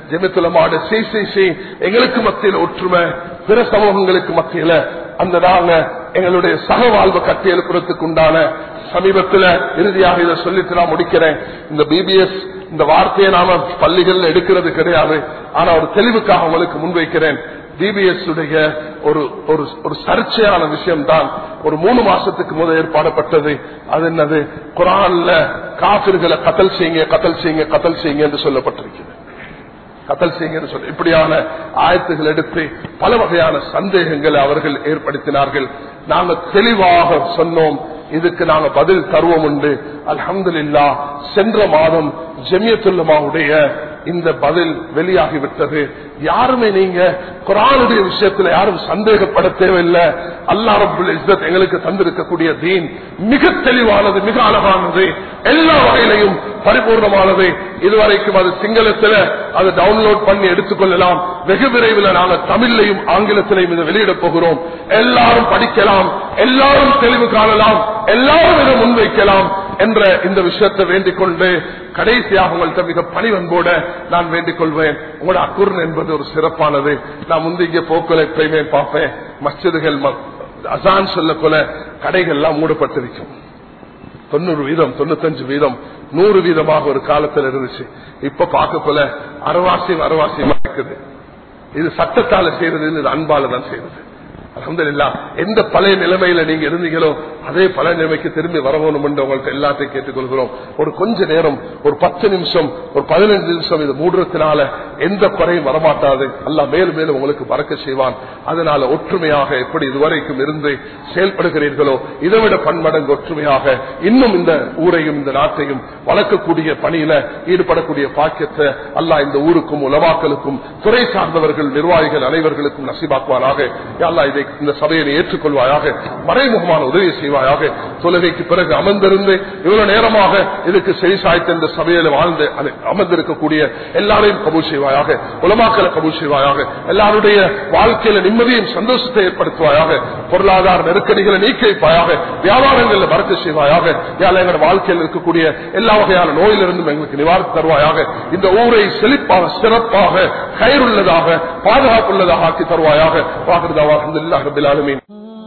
ஜெமித்துலமாடு செய் செய் செய் எங்களுக்கு மத்தியில் ஒற்றுமை பிற சமூகங்களுக்கு மத்தியில அந்த நாங்க எங்களுடைய சக வாழ்வு கட்டி எழுப்புறதுக்கு உண்டான சமீபத்தில் இறுதியாக இதை சொல்லிட்டு நான் முடிக்கிறேன் இந்த பிபிஎஸ் இந்த வார்த்தையை நாம பள்ளிகள் எடுக்கிறது கிடையாது ஆனா ஒரு தெளிவுக்காக உங்களுக்கு முன்வைக்கிறேன் பிபிஎஸ் உடைய ஒரு ஒரு ஒரு சர்ச்சையான விஷயம் தான் ஒரு மூணு மாசத்துக்கு முதல் ஏற்பாடப்பட்டது அது என்னது குரான்ல காபிர்களை கத்தல் செய்யுங்க கத்தல் செய்யுங்க கத்தல் செய்யுங்க என்று சொல்லப்பட்டிருக்கிறது கத்தல் செய்யுங்கன்னு சொல்லி இப்படியான ஆயத்துகள் எடுத்து பல வகையான சந்தேகங்களை அவர்கள் ஏற்படுத்தினார்கள் நாங்க தெளிவாக சொன்னோம் இதுக்கு நாங்க பதில் தருவோம் உண்டு அல்ஹம்துலில்லா சென்ற மாதம் ஜெமியத்துல்லமாவுடைய இந்த பதில் வெளியாகிவிட்டது யாருமே நீங்க குரானுடைய விஷயத்துல யாரும் சந்தேகப்பட தேவையில்லை அல்லா ரபுல் இஸ்ஸத் எங்களுக்கு தந்திருக்கக்கூடிய தீன் மிக தெளிவானது மிக அழகானது எல்லா வகையிலையும் பரிபூர்ணமானது இதுவரைக்கும் அது சிங்களத்துல அதை டவுன்லோட் பண்ணி எடுத்துக்கொள்ளலாம் வெகு விரைவில் நாங்கள் தமிழ்லையும் ஆங்கிலத்திலையும் இதை வெளியிட போகிறோம் எல்லாரும் படிக்கலாம் எல்லாரும் தெளிவு காணலாம் எல்லாரும் இதை முன்வைக்கலாம் என்ற இந்த விஷயத்தை வேண்டிக் கொண்டு கடைசியாக உங்கள்கிட்ட மிக பணிவன்போட நான் வேண்டிக் கொள்வேன் உங்களோட அக்குர்ன் என்பது ஒரு சிறப்பானது நான் முந்தைய போக்குல எப்பயுமே பார்ப்பேன் மஸ்ஜிதுகள் அசான் சொல்ல கொல கடைகள்லாம் மூடப்பட்டிருக்கும் தொண்ணூறு வீதம் தொண்ணூத்தஞ்சு வீதம் நூறு வீதமாக ஒரு காலத்தில் இருந்துச்சு இப்ப பார்க்க போல அறவாசியம் அறவாசியமா இருக்குது இது சட்டத்தால செய்யறது இது அன்பால தான் செய்யறது அலமதுல்லா எந்த பழைய நிலைமையில நீங்க இருந்தீங்களோ அதே பழைய நிலைமைக்கு திரும்பி வரணும் என்று உங்கள்கிட்ட எல்லாத்தையும் கேட்டுக்கொள்கிறோம் ஒரு கொஞ்ச நேரம் ஒரு பத்து நிமிஷம் ஒரு பதினஞ்சு நிமிஷம் இது மூடுறதுனால எந்த குறையும் வரமாட்டாது அல்ல மேலும் மேலும் உங்களுக்கு பறக்க செய்வான் அதனால ஒற்றுமையாக எப்படி இதுவரைக்கும் இருந்து செயல்படுகிறீர்களோ இதை விட பன்மடங்கு ஒற்றுமையாக இன்னும் இந்த ஊரையும் இந்த நாட்டையும் வளர்க்கக்கூடிய பணியில ஈடுபடக்கூடிய பாக்கியத்தை அல்லா இந்த ஊருக்கும் உலவாக்களுக்கும் துறை சார்ந்தவர்கள் நிர்வாகிகள் அனைவர்களுக்கும் நசிபாக்குவாராக அல்லா இதை இந்த சபையை ஏற்றுக்கொள்வாயாக மறைமுகமான உதவி செய்வாயாக தொழுகைக்கு பிறகு அமர்ந்திருந்து இவ்வளவு நேரமாக இதுக்கு செவி சாய்த்த இந்த சபையில வாழ்ந்து அமர்ந்திருக்கக்கூடிய எல்லாரையும் கபூல் செய்வாயாக உலமாக்களை கபூல் செய்வாயாக எல்லாருடைய வாழ்க்கையில நிம்மதியும் சந்தோஷத்தை ஏற்படுத்துவாயாக பொருளாதார நெருக்கடிகளை நீக்கி வைப்பாயாக வியாபாரங்களில் மறக்க செய்வாயாக எங்களோட வாழ்க்கையில் இருக்கக்கூடிய எல்லா வகையான நோயிலிருந்தும் எங்களுக்கு நிவாரணம் தருவாயாக இந்த ஊரை செழிப்பாக சிறப்பாக கயிறுள்ளதாக பாதுகாப்புள்ளதாக ஆக்கி தருவாயாக வாக்குறதாவாக அல்ஹம்துலில்லாஹ் ரபில் ஆலமீன்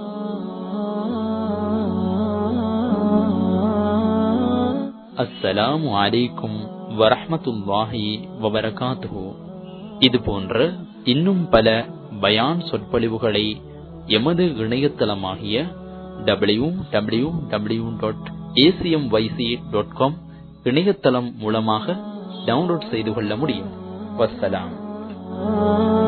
அஸ்ஸலாமு அலைக்கும் வரஹ்மத்துல்லாஹி வபரகாத்துஹு இது போன்ற இன்னும் பல பயான் சொற்பொழிவுகளை எமது இணையதளமாகிய W W W dot ACM YC dot com இணையதளம் மூலமாக டவுன்லோட் செய்து கொள்ள முடியும் வசலாம்